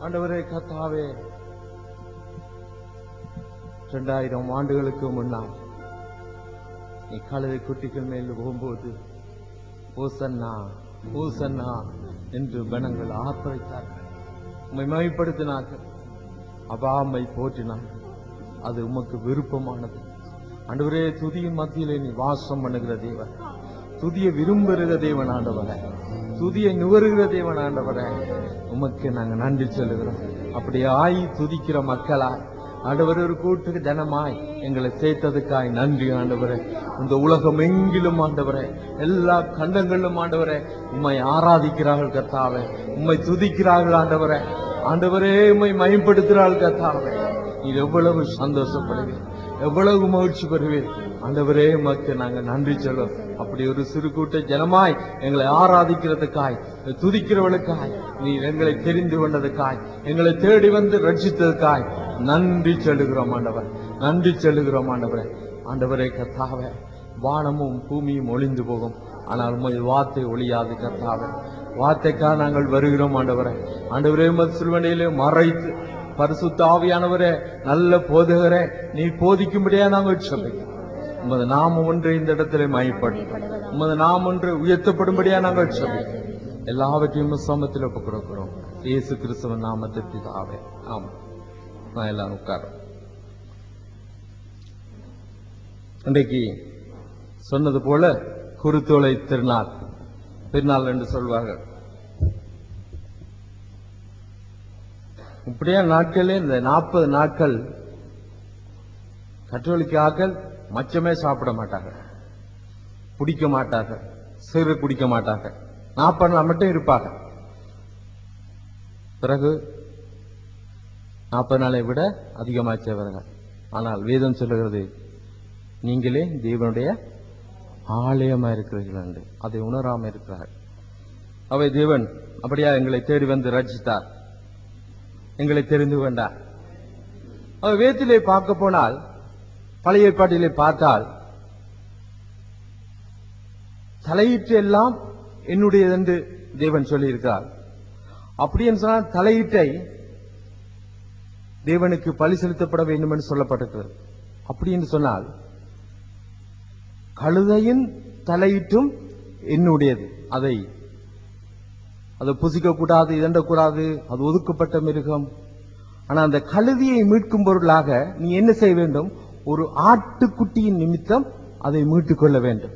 ஆண்டவரே கத்தாவே இரண்டாயிரம் ஆண்டுகளுக்கு முன்னால் நீ கழுதை குட்டிகள் மேல் போகும்போது ஓசன்னா ஓசன்னா என்று கணங்கள் ஆர்ப்பரித்தார்கள் உம்மை மகிப்படுத்தினார்கள் அபாமை போற்றினார்கள் அது உமக்கு விருப்பமானது ஆண்டவரே துதியின் மத்தியிலே நீ வாசம் பண்ணுகிற தேவன் துதிய விரும்புகிற தேவன் ஆண்டவரே துதியை நுகருகிற தேவன் ஆண்டவரே உமக்கு நாங்க நன்றி சொல்லுகிறோம் அப்படி ஆயி துதிக்கிற மக்களா ஆண்டவர் ஒரு கூட்டு ஜனமாய் எங்களை சேர்த்ததுக்காய் நன்றி ஆண்டவரே இந்த உலகம் எங்கிலும் ஆண்டவரே எல்லா கண்டங்களிலும் ஆண்டவரே உம்மை ஆராதிக்கிறார்கள் கத்தாவே உம்மை துதிக்கிறார்கள் ஆண்டவரே ஆண்டவரே உம்மை மயப்படுத்துகிறார்கள் கத்தாவே நீர் எவ்வளவு சந்தோஷப்படுவீர் எவ்வளவு மகிழ்ச்சி பெறுவீர் ஆண்டவரே உமக்கு நாங்க நன்றி சொல்லும் அப்படி ஒரு சிறு கூட்ட ஜனமாய் எங்களை ஆராதிக்கிறதுக்காய் துதிக்கிறவளுக்காய் நீர் எங்களை தெரிந்து கொண்டதுக்காய் எங்களை தேடி வந்து ரட்சித்ததுக்காய் நன்றி சொல்லுகிறோம் ஆண்டவர் நன்றி சொல்லுகிறோம் ஆண்டவரே ஆண்டவரே கத்தாவே வானமும் பூமியும் ஒளிந்து போகும் ஆனால் உமது வார்த்தை ஒளியாது கத்தாவே வார்த்தைக்காக நாங்கள் வருகிறோம் ஆண்டவரே ஆண்டவரே உமது சிறுவனையிலே மறைத்து பரிசுத்த ஆவியானவரே நல்ல போதகரே நீ போதிக்கும்படியா நாங்கள் சொல்லுகிறோம் உமது நாமம் ஒன்று இந்த இடத்திலே மயப்படும் உமது நாமம் ஒன்று உயர்த்தப்படும்படியா நாங்கள் சொல்லுகிறோம் எல்லாவற்றையும் சமத்தில் ஒப்புக் கொடுக்கிறோம் இயேசு கிறிஸ்துவன் நாமத்தை பிதாவே ஆமா நான் எல்லாம் உட்காரோம் இன்றைக்கு சொன்னது போல குருத்தோலை திருநாள் திருநாள் என்று சொல்வார்கள் இப்படியா நாட்களே இந்த நாற்பது நாட்கள் கற்றோலிக்காக்கள் மச்சமே சாப்பிட மாட்டாங்க குடிக்க மாட்டாங்க சிறு குடிக்க மாட்டாங்க நாற்பது நாள் மட்டும் இருப்பாங்க பிறகு நாற்பது நாளை விட அதிகமாச்சவர்கள் ஆனால் வேதம் சொல்லுகிறது நீங்களே தேவனுடைய ஆலயமா இருக்கிறீர்கள் என்று அதை உணராம இருக்கிறார்கள் அவை தேவன் அப்படியா எங்களை தேடி வந்து ரட்சித்தார் எங்களை தெரிந்து கொண்டார் அவர் வேத்திலே பார்க்க போனால் பழைய ஏற்பாட்டிலே பார்த்தால் தலையீட்டு எல்லாம் என்னுடையது என்று தேவன் சொல்லியிருக்கிறார் அப்படி என்று சொன்னால் தலையீட்டை தேவனுக்கு பலி செலுத்தப்பட வேண்டும் என்று சொல்லப்பட்டிருக்கிறது அப்படி என்று சொன்னால் கழுதையின் தலையிட்டும் என்னுடையது அதை அதை புசிக்க கூடாது இதண்டக்கூடாது அது ஒதுக்கப்பட்ட மிருகம் ஆனா அந்த கழுதியை மீட்கும் பொருளாக நீ என்ன செய்ய வேண்டும் ஒரு ஆட்டுக்குட்டியின் நிமித்தம் அதை மீட்டுக் கொள்ள வேண்டும்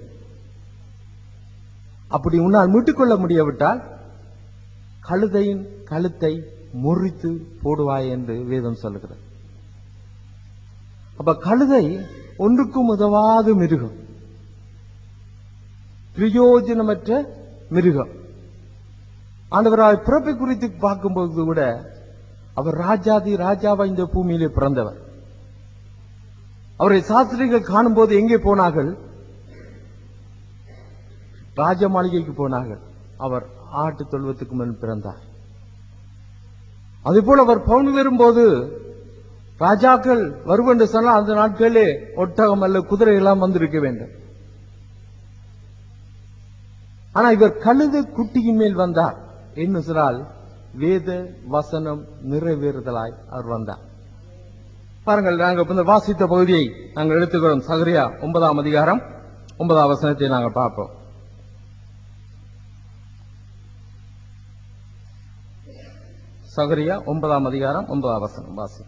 அப்படி உன்னால் மீட்டுக் கொள்ள முடியாவிட்டால் கழுதையின் கழுத்தை முறித்து போடுவாய் என்று வேதம் சொல்லுகிறது அப்ப கழுதை ஒன்றுக்கும் உதவாத மிருகம் பிரயோஜனமற்ற மிருகம் ஆண்டவராய் பிறப்பை குறித்து பார்க்கும்போது கூட அவர் ராஜாதி ராஜாவா இந்த பூமியிலே பிறந்தவர் அவரை சாஸ்திரிகள் காணும்போது எங்கே போனார்கள் ராஜ மாளிகைக்கு போனார்கள் அவர் ஆட்டு தொழுவத்துக்கு முன் பிறந்தார் அதுபோல அவர் பவுன் வரும்போது ராஜாக்கள் வருவென்று சொன்னால் அந்த நாட்களிலே ஒட்டகம் அல்ல குதிரை எல்லாம் வந்திருக்க வேண்டும் ஆனா இவர் கழுத குட்டியின் மேல் வந்தார் என்ன சொன்னால் வேத வசனம் நிறைவேறுதலாய் அவர் வந்தார் பாருங்கள் நாங்கள் இப்ப இந்த வாசித்த பகுதியை நாங்கள் எடுத்துக்கிறோம் சகரியா ஒன்பதாம் அதிகாரம் ஒன்பதாம் வசனத்தை நாங்கள் பார்ப்போம் சகரியா ஒன்பதாம் அதிகாரம் ஒன்பதாம் வசனம் வாசி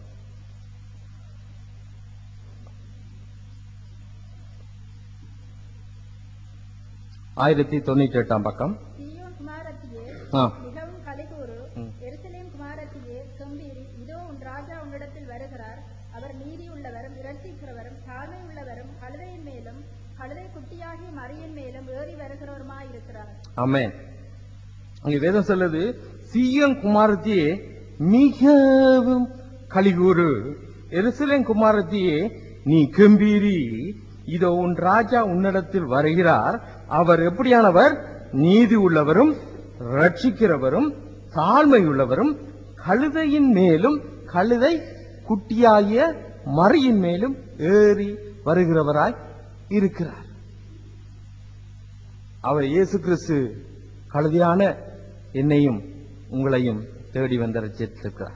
ஆயிரத்தி தொண்ணூற்றி எட்டாம் பக்கம் சீயோன் குமாரத்தியே ஆ மிகவும் கலிகூறு எருசலேம் குமாரத்தியே கம்பீரி இதோ உன் ராஜா உன்னிடத்தில் வருகிறார் அவர் நீதி உள்ளவரும் இரட்சிக்கிறவரும் தாழ்மை உள்ளவரும் கழுதையின் மேலும் கழுதை குட்டியாகிய மரியின் மேலும் ஏறி வருகிறவருமாயிருக்கிறார் ஆமென் அங்க வேதம் சொல்லுது சீயன் குமாரத்தியே மிகவும் கலிகூறு எருசலேம் குமாரத்தியே நீ கம்பீரி இதோ உன் ராஜா உன்னிடத்தில் வருகிறார் அவர் எப்படியானவர் நீதி உள்ளவரும் ரட்சிக்கிறவரும் தாழ்மை உள்ளவரும் கழுதையின் மேலும் கழுதை குட்டியாகிய மறியின் மேலும் ஏறி வருகிறவராய் இருக்கிறார் அவர் இயேசு கிறிஸ்து கழுதியான என்னையும் உங்களையும் தேடி வந்து ரச்சித்திருக்கிறார்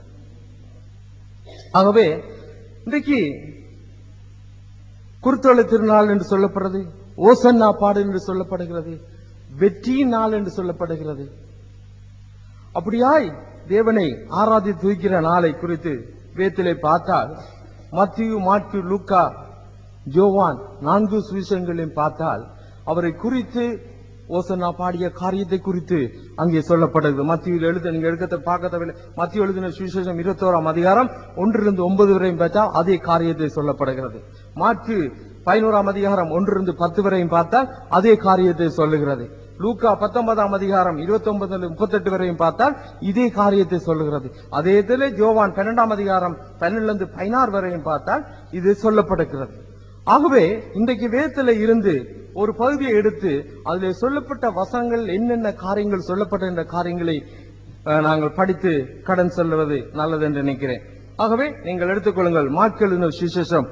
ஆகவே இன்றைக்கு குருத்தோலை திருநாள் என்று சொல்லப்படுறது ஓசன்னா பாடு என்று சொல்லப்படுகிறது வெற்றி நாள் என்று சொல்லப்படுகிறது அப்படியாய் தேவனை ஆராதி துதிக்கிற நாளை குறித்து வேத்திலே பார்த்தால் மத்தியு மாற்கு லூக்கா ஜோவான் நான்கு சுவிசங்களையும் பார்த்தால் அவரை குறித்து ஓசன்னா பாடிய காரியத்தை குறித்து அங்கே சொல்லப்படுகிறது மத்தியில் எழுத நீங்க எடுக்கத்தை பார்க்க தேவையில்லை மத்திய எழுதின சுவிசேஷம் இருபத்தோராம் அதிகாரம் ஒன்றிலிருந்து ஒன்பது வரையும் பார்த்தா அதே காரியத்தை சொல்லப்படுகிறது மாற்கு பதினோராம் அதிகாரம் ஒன்றிலிருந்து பத்து வரையும் பார்த்தால் அதே காரியத்தை சொல்லுகிறது லூக்கா பத்தொன்பதாம் அதிகாரம் இருபத்தி ஒன்பதுல முப்பத்தெட்டு வரையும் பார்த்தால் இதே காரியத்தை சொல்லுகிறது அதே இதிலே ஜோவான் பன்னெண்டாம் அதிகாரம் பன்னிலிருந்து பதினாறு வரையும் பார்த்தால் இது சொல்லப்படுகிறது ஆகவே இன்றைக்கு வேதத்துல இருந்து ஒரு பகுதியை எடுத்து அதிலே சொல்லப்பட்ட வசனங்கள் என்னென்ன காரியங்கள் சொல்லப்பட்ட காரியங்களை அஹ், நாங்கள் படித்து கடன் செல்வது நல்லது என்று நினைக்கிறேன் ஆகவே நீங்கள் எடுத்துக்கொள்ளுங்கள் மாட்கள் சுசேஷம்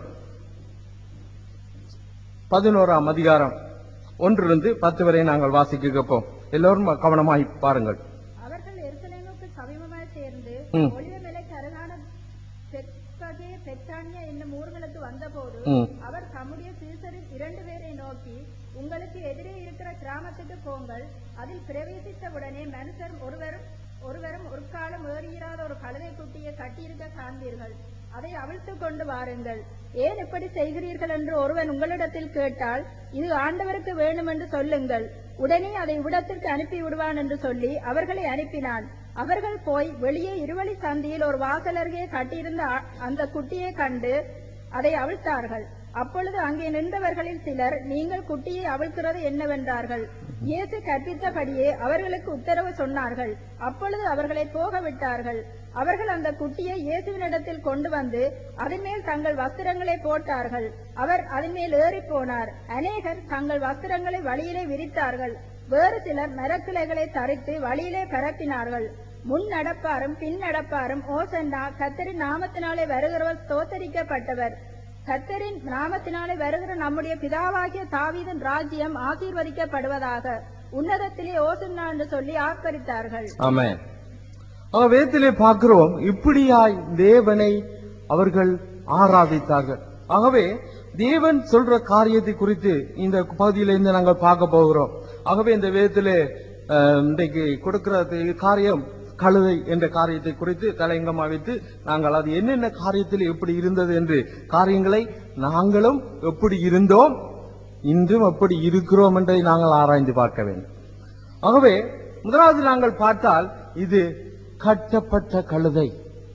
பதினோராம் அதிகாரம் ஒன்றிலிருந்து பத்து வரை நாங்கள் வாசிக்க கேட்போம் எல்லோரும் கவனமாய் பாருங்கள் அவர்கள் எருசலேமுக்கு சமீபமாய் சேர்ந்து ம். ஒளிவமலைக்கு அருகான பெத்பகே பெத்தானியா என்னும் ஊர்களுக்கு வந்தபோது ம். அவர் தம்முடைய சீசரில் இரண்டு பேரை நோக்கி உங்களுக்கு எதிரே இருக்கிற கிராமத்துக்கு போங்கள் அதில் பிரவேசித்தவுடனே மனுஷர் ஒருவரும் ஒருவரும் ஒரு காலம் ஏறியிராத ஒரு கழுதை குட்டியை கட்டியிருக்க காண்பீர்கள் அதை அவிழ்த்து கொண்டு வாருங்கள் ஏன் இப்படி செய்கிறீர்கள் என்று ஒருவன் உங்களிடத்தில் கேட்டால் இது ஆண்டவருக்கு வேணும் என்று சொல்லுங்கள் உடனே அதை இவ்விடத்திற்கு அனுப்பி விடுவான் என்று சொல்லி அவர்களை அனுப்பினான் அவர்கள் போய் வெளியே இருவழி சந்தியில் ஒரு வாசலருகே கட்டியிருந்த அ- அந்த குட்டியை கண்டு அதை அவிழ்த்தார்கள் அப்பொழுது அங்கே நின்றவர்களில் சிலர் நீங்கள் குட்டியை அவிழ்க்கிறது என்னவென்றார்கள் இயேசு கற்பித்தபடியே அவர்களுக்கு உத்தரவு சொன்னார்கள் அப்பொழுது அவர்களை போக விட்டார்கள் அவர்கள் அந்த குட்டியை இயேசுவினிடத்தில் கொண்டு வந்து அதன் மேல் தங்கள் வஸ்திரங்களை போட்டார்கள் அவர் அதன் மேல் ஏறி போனார் அநேகர் தங்கள் வஸ்திரங்களை வழியிலே விரித்தார்கள் வேறு சிலர் மரக்கிளைகளை தரித்து வழியிலே பரப்பினார்கள் முன் நடப்பாரும் பின் நடப்பாரும் ஓசன்னா கத்தரின் நாமத்தினாலே வருகிறவர் ஸ்தோத்தரிக்கப்பட்டவர் கத்தரின் நாமத்தினாலே வருகிற நம்முடைய பிதாவாகிய தாவீதின் ராஜ்யம் ஆசீர்வதிக்கப்படுவதாக உன்னதத்திலே ஓசன்னா என்று சொல்லி ஆர்ப்பரித்தார்கள் ஆமென் அவ வேதத்திலே பார்க்கிறோம் இப்படியாய் தேவனை அவர்கள் ஆராதித்தார்கள் ஆகவே தேவன் சொல்ற காரியத்தை குறித்து இந்த பகுதியில இருந்து நாங்கள் பார்க்க போகிறோம் ஆகவே இந்த வேதத்திலே அஹ், இன்றைக்கு கொடுக்கிற காரியம் கழுதை என்ற காரியத்தை குறித்து தலையங்கமா வைத்து நாங்கள் அது என்னென்ன காரியத்தில் எப்படி இருந்தது என்று காரியங்களை நாங்களும் எப்படி இருந்தோம் இன்றும் எப்படி இருக்கிறோம் என்பதை நாங்கள் ஆராய்ந்து பார்க்க வேண்டும் ஆகவே முதலாவது நாங்கள் பார்த்தால் இது கட்டப்பட்ட கழுதை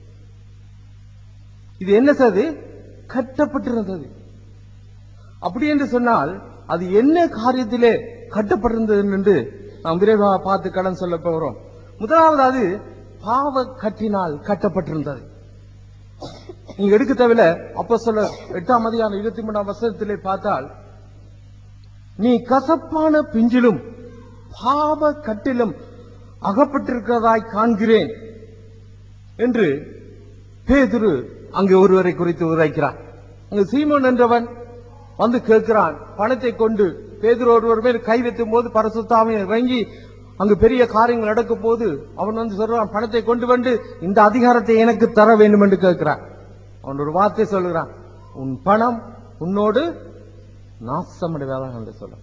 இது என்ன சது கட்டப்பட்டிருந்தது அப்படி என்று சொன்னால் அது என்ன காரியத்திலே கட்டப்பட்டிருந்தது என்று நாம் விரைவாக பார்த்து கடன் சொல்ல போகிறோம் முதலாவது அது பாவ கட்டினால் கட்டப்பட்டிருந்தது நீங்க எடுக்க தேவையில்ல அப்ப சொல்ல எட்டாம் அதிகாரம் இருபத்தி மூணாம் வசனத்திலே பார்த்தால் நீ கசப்பான பிஞ்சிலும் பாவ கட்டிலும் அகப்பட்டிருக்கிறதாய் காண்கிறேன் என்று பேதுரு அங்கே ஒருவரை குறித்து உரைக்கிறார் அங்கு சீமோன் என்றவன் வந்து கேட்கிறான் பணத்தை கொண்டு பேதுரு ஒருவர் மேல் கை வைத்தும் போது பரசுத்தாமை இறங்கி அங்கு பெரிய காரியங்கள் நடக்கும் போது அவன் வந்து சொல்றான் பணத்தை கொண்டு வந்து இந்த அதிகாரத்தை எனக்கு தர வேண்டும் என்று கேட்கிறான் அவன் ஒரு வார்த்தை சொல்லுகிறான் உன் பணம் உன்னோடு நாசமடைவதாக என்று சொல்ல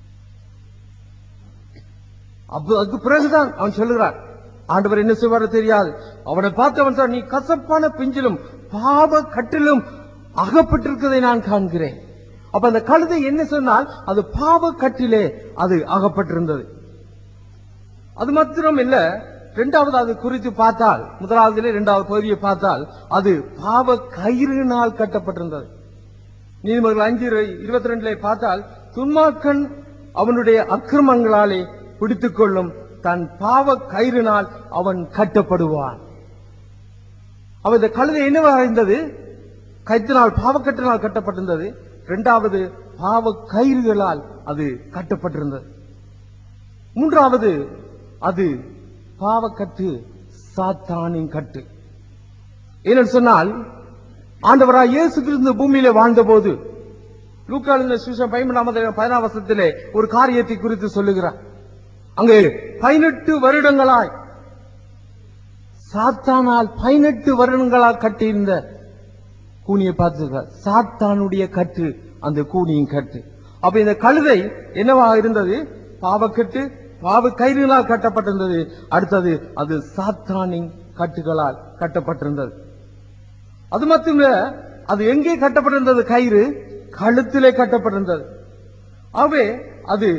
அப்ப அதுக்கு பிறகுதான் அவன் சொல்லுகிறான் ஆண்டவர் என்ன செய்வாரோ தெரியாது அவனை பார்த்து அவன் சொன்னான், நீ கசப்பான பிஞ்சிலும் பாவ கட்டிலும் அகப்பட்டிருக்கிறதை நான் காண்கிறேன் அப்ப அந்த கழுதை என்ன சொன்னால் அது பாவ கட்டிலே அது அகப்பட்டிருந்தது அது மாத்திரம் இல்ல இரண்டாவது அது குறித்து பார்த்தால் முதலாவதிலே இரண்டாவது பகுதியை பார்த்தால் அது பாவ கயிறினால் கட்டப்பட்டிருந்தது நீதிமன்றம் அஞ்சு இருபத்தி ரெண்டுல பார்த்தால் துன்மாக்கன் அவனுடைய அக்கிரமங்களாலே பிடித்துக் கொள்ளும் தன் பாவ கயிறினால் அவன் கட்டப்படுவான் அவ இந்த கழுதை என்னவாக இருந்தது கைத்தினால் பாவக்கட்டினால் கட்டப்பட்டிருந்தது இரண்டாவது பாவ கயிறுகளால் அது கட்டப்பட்டிருந்தது மூன்றாவது அது பாவக்கட்டு சாத்தானின் கட்டு ஏனென்று சொன்னால் ஆண்டவராய் இயேசு கிறிஸ்து பூமியிலே வாழ்ந்தபோது லூக்காளின் சுவிசேஷம் பதிமூணாம் பதினாம் வருஷத்திலே ஒரு காரியத்தை குறித்து சொல்லுகிறார் அங்கே பதினெட்டு வருடங்களாய் சாத்தானால் பதினெட்டு வருடங்களால் கட்டியிருந்த கூனியை பார்த்துருக்கார் சாத்தானுடைய கட்டு அந்த கூனியின் கட்டு அப்ப இந்த கழுதை என்னவா இருந்தது பாவக்கட்டு பாவ கயிறுகளால் கட்டப்பட்டிருந்தது அடுத்தது அது சாத்தானின் கட்டுகளால் கட்டப்பட்டிருந்தது அது மட்டுமில்ல அது எங்கே கட்டப்பட்டிருந்தது கயிறு கழுத்திலே கட்டப்பட்டிருந்தது ஆகவே அது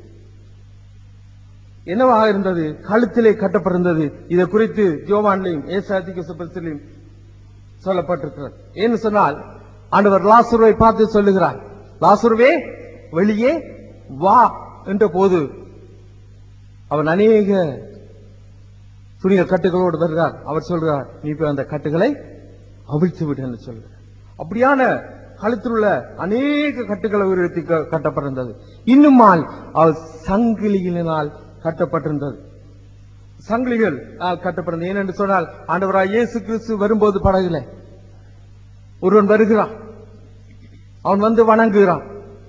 என்னவாக இருந்தது கழுத்திலே கட்டப்பட்டிருந்தது இதை குறித்து ஜோவான்லையும் ஏசாதிக்கு சுபத்திலையும் சொல்லப்பட்டிருக்கிறது ஏன்னு சொன்னால் ஆண்டவர் லாசுருவை பார்த்து சொல்லுகிறார் லாசுருவே வெளியே வா என்ற போது அவன் அநேக துணிகள் கட்டுகளோடு வருகிறார் அவர் சொல்கிறார் நீ போய் அந்த கட்டுகளை அவிழ்த்து விடு என்று சொல்கிறார் அப்படியான கழுத்தில் உள்ள அநேக கட்டுகளை உயர்த்தி க- கட்டப்பட்டிருந்தது இன்னுமால் அவர் சங்கிலியினால் கட்டப்பட்டிருந்தது சங்கிலிகள் ஆ, கட்டப்பட்டிருந்தது ஏனென்று சொன்னால் ஆண்டவராய் இயேசு கிறிஸ்து வரும்போது படகுல ஒருவன் வருகிறான் அவன் வந்து வணங்குகிறான்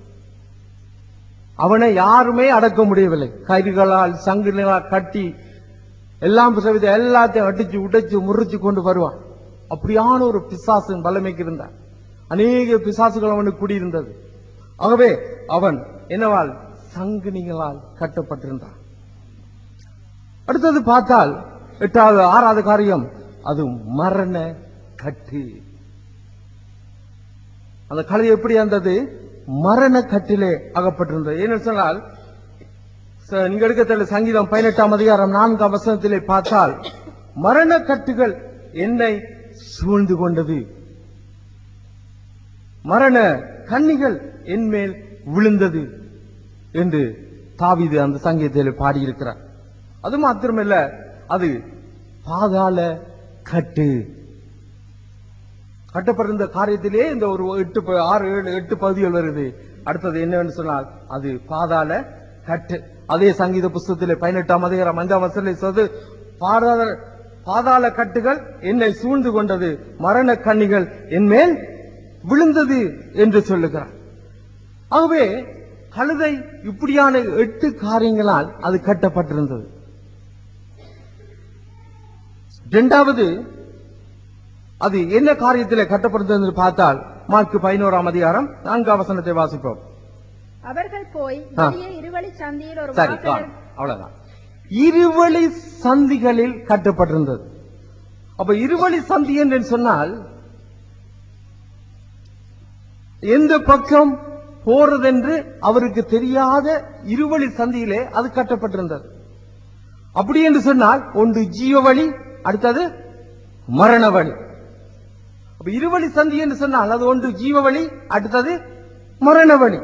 அவனை யாருமே அடக்க முடியவில்லை கயிறுகளால் சங்கிலிகளால் கட்டி எல்லாம் சவித எல்லாத்தையும் அடிச்சு உடைச்சு முறிச்சு கொண்டு வருவான் அப்படியான ஒரு பிசாசின் வல்லமைக்கு இருந்தான் அநேக பிசாசுகள் அவனுக்கு குடியிருந்தது ஆகவே அவன் என்னவால் சங்கினிகளால் கட்டப்பட்டிருந்தான் அடுத்தது பார்த்தால் எட்டாவது ஆறாவது காரியம் அது மரண கட்டு அந்த கழுதை எப்படி இருந்தது மரண கட்டிலே அகப்பட்டிருந்தது ஏன்னு சொன்னால் ச- நீங்க எடுக்க தெரியல சங்கீதம் பதினெட்டாம் அதிகாரம் நான்காம் வசனத்திலே பார்த்தால் மரண கட்டுகள் என்னை சூழ்ந்து கொண்டது மரண கன்னிகள் என்மேல் விழுந்தது என்று தாவீது அந்த சங்கீதத்தில் பாடியிருக்கிறார் அது மாத்திரமல்ல அது பாதாள கட்டு கட்டப்பட்டிருந்த காரியத்திலே இந்த ஒரு எட்டு ப- ஆறு ஏழு எட்டு பகுதிகள் வருது அடுத்தது என்னன்னு சொன்னால் அது பாதாள கட்டு அதே சங்கீத புஸ்தகத்திலே பதினெட்டாம் அதிகாரம் அஞ்சாம் வசதியில் சொல்வது பாதாள பாதாள கட்டுகள் என்னை சூழ்ந்து கொண்டது மரண கண்ணிகள் என் மேல் விழுந்தது என்று சொல்லுகிறார் ஆகவே கழுதை இப்படியான எட்டு காரியங்களால் அது கட்டப்பட்டிருந்தது இரண்டாவது அது என்ன காரியத்திலே கட்டப்பட்டிருந்தது என்று பார்த்தால் மார்க் பதினோராம் அதிகாரம் நான்காம் வசனத்தை வாசிப்போம் அவர்கள் போய் ஆ. வெளியே இருவழி சந்தியில் ஒரு சரி வாசல் காண். அவ்வளவுதான் இருவழி சந்திகளில் கட்டப்பட்டிருந்தது அப்ப இருவழி சந்தி என்று சொன்னால் எந்த பக்கம் போறதென்று அவருக்கு தெரியாத இருவழி சந்தியிலே அது கட்டப்பட்டிருந்தது அப்படி என்று சொன்னால் ஒன்று ஜீவ வழி அடுத்தது மரண வழி அப்ப இருவழி சந்தி என்று சொன்னால் அது ஒன்று ஜீவ வழி அடுத்தது மரண வழி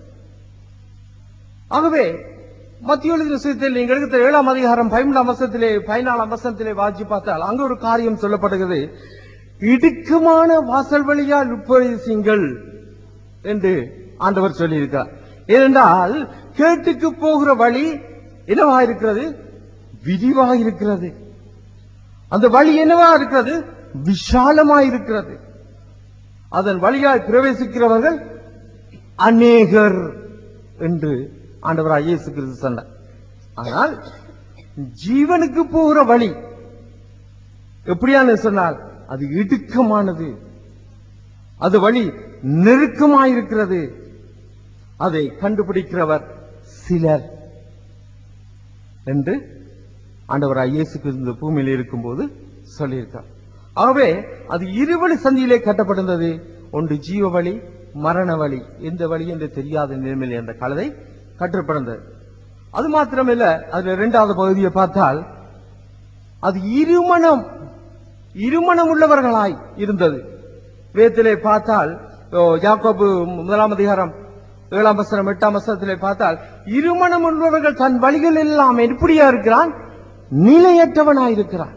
ஆகவே மத்திய எழுதின சுயத்தில் நீங்கள் எடுத்த ஏழாம் அதிகாரம் பதிமூணாம் வருஷத்திலே பதினாலாம் வருஷத்திலே வாசி பார்த்தால் அங்க ஒரு காரியம் சொல்லப்படுகிறது இடுக்கமான வாசல் வழியால் உட்பிரவேசிங்கள் என்று ஆண்டவர் சொல்லியிருக்கார் ஏனென்றால் கேட்டுக்கு போகிற வழி என்னவா இருக்கிறது விரிவா இருக்கிறது அந்த வழி என்னவா இருக்கிறது விஷாலமா இருக்கிறது அதன் வழியாய் பிரவேசிக்கிறவர்கள் அநேகர் என்று ஆண்டவராய் இயேசு கிறிஸ்து சொன்னார் ஆனால் ஜீவனுக்கு போகிற வழி எப்படியானு சொன்னால் அது இடுக்கமானது அது வழி நெருக்கமாயிருக்கிறது அதை கண்டுபிடிக்கிறவர் சிலர் என்று ஆண்டவராய் இயேசு கிறிஸ்து இந்த பூமியில் இருக்கும்போது சொல்லியிருக்கார் ஆகவே அது இருவழி சந்தியிலே கட்டப்பட்டிருந்தது ஒன்று ஜீவ வழி மரண வழி எந்த வழி என்று தெரியாத நிலைமையில் அந்த கழுதை கட்டப்பட்டிருந்தது அது மாத்திரமில்ல அதுல இரண்டாவது பகுதியை பார்த்தால் அது இருமணம் இருமணம் உள்ளவர்களாய் இருந்தது வேத்திலே பார்த்தால் ஓ, யாக்கோபு முதலாம் அதிகாரம் ஏழாம் வசனம் எட்டாம் வசனத்திலே பார்த்தால் இருமணம் உள்ளவர்கள் தன் வழிகள் எல்லாம் எப்படியா இருக்கிறான் நிலையற்றவனாய் இருக்கிறான்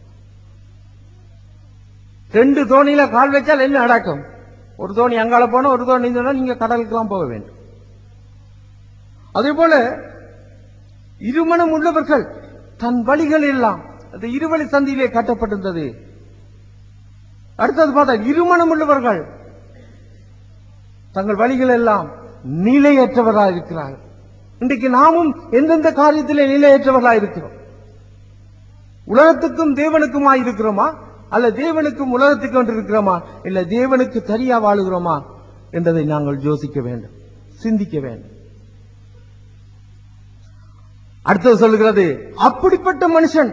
ரெண்டு தோணியில கால் வச்சால் என்ன நடக்கும் ஒரு தோணி அங்கால போனா ஒரு தோணி சொன்னா நீங்க கடலுக்கெல்லாம் போக வேண்டும் அதே போல இருமணம் உள்ளவர்கள் தன் வழிகள் எல்லாம் அது இருவழி சந்தியிலே கட்டப்பட்டிருந்தது அடுத்தது பார்த்தா இருமணம் உள்ளவர்கள் தங்கள் வழிகள் எல்லாம் நிலையற்றவர்களாக இருக்கிறார்கள் இன்றைக்கு நாமும் எந்தெந்த காரியத்திலே நிலையற்றவர்களாக இருக்கிறோம் உலகத்துக்கும் தேவனுக்குமாய் இருக்கிறோமா அல்ல தேவனுக்கும் உலகத்துக்கும் என்று இருக்கிறோமா இல்ல தேவனுக்கு தனியா வாழுகிறோமா என்றதை நாங்கள் யோசிக்க வேண்டும் சிந்திக்க வேண்டும் அடுத்தது சொல்லுகிறது அப்படிப்பட்ட மனுஷன்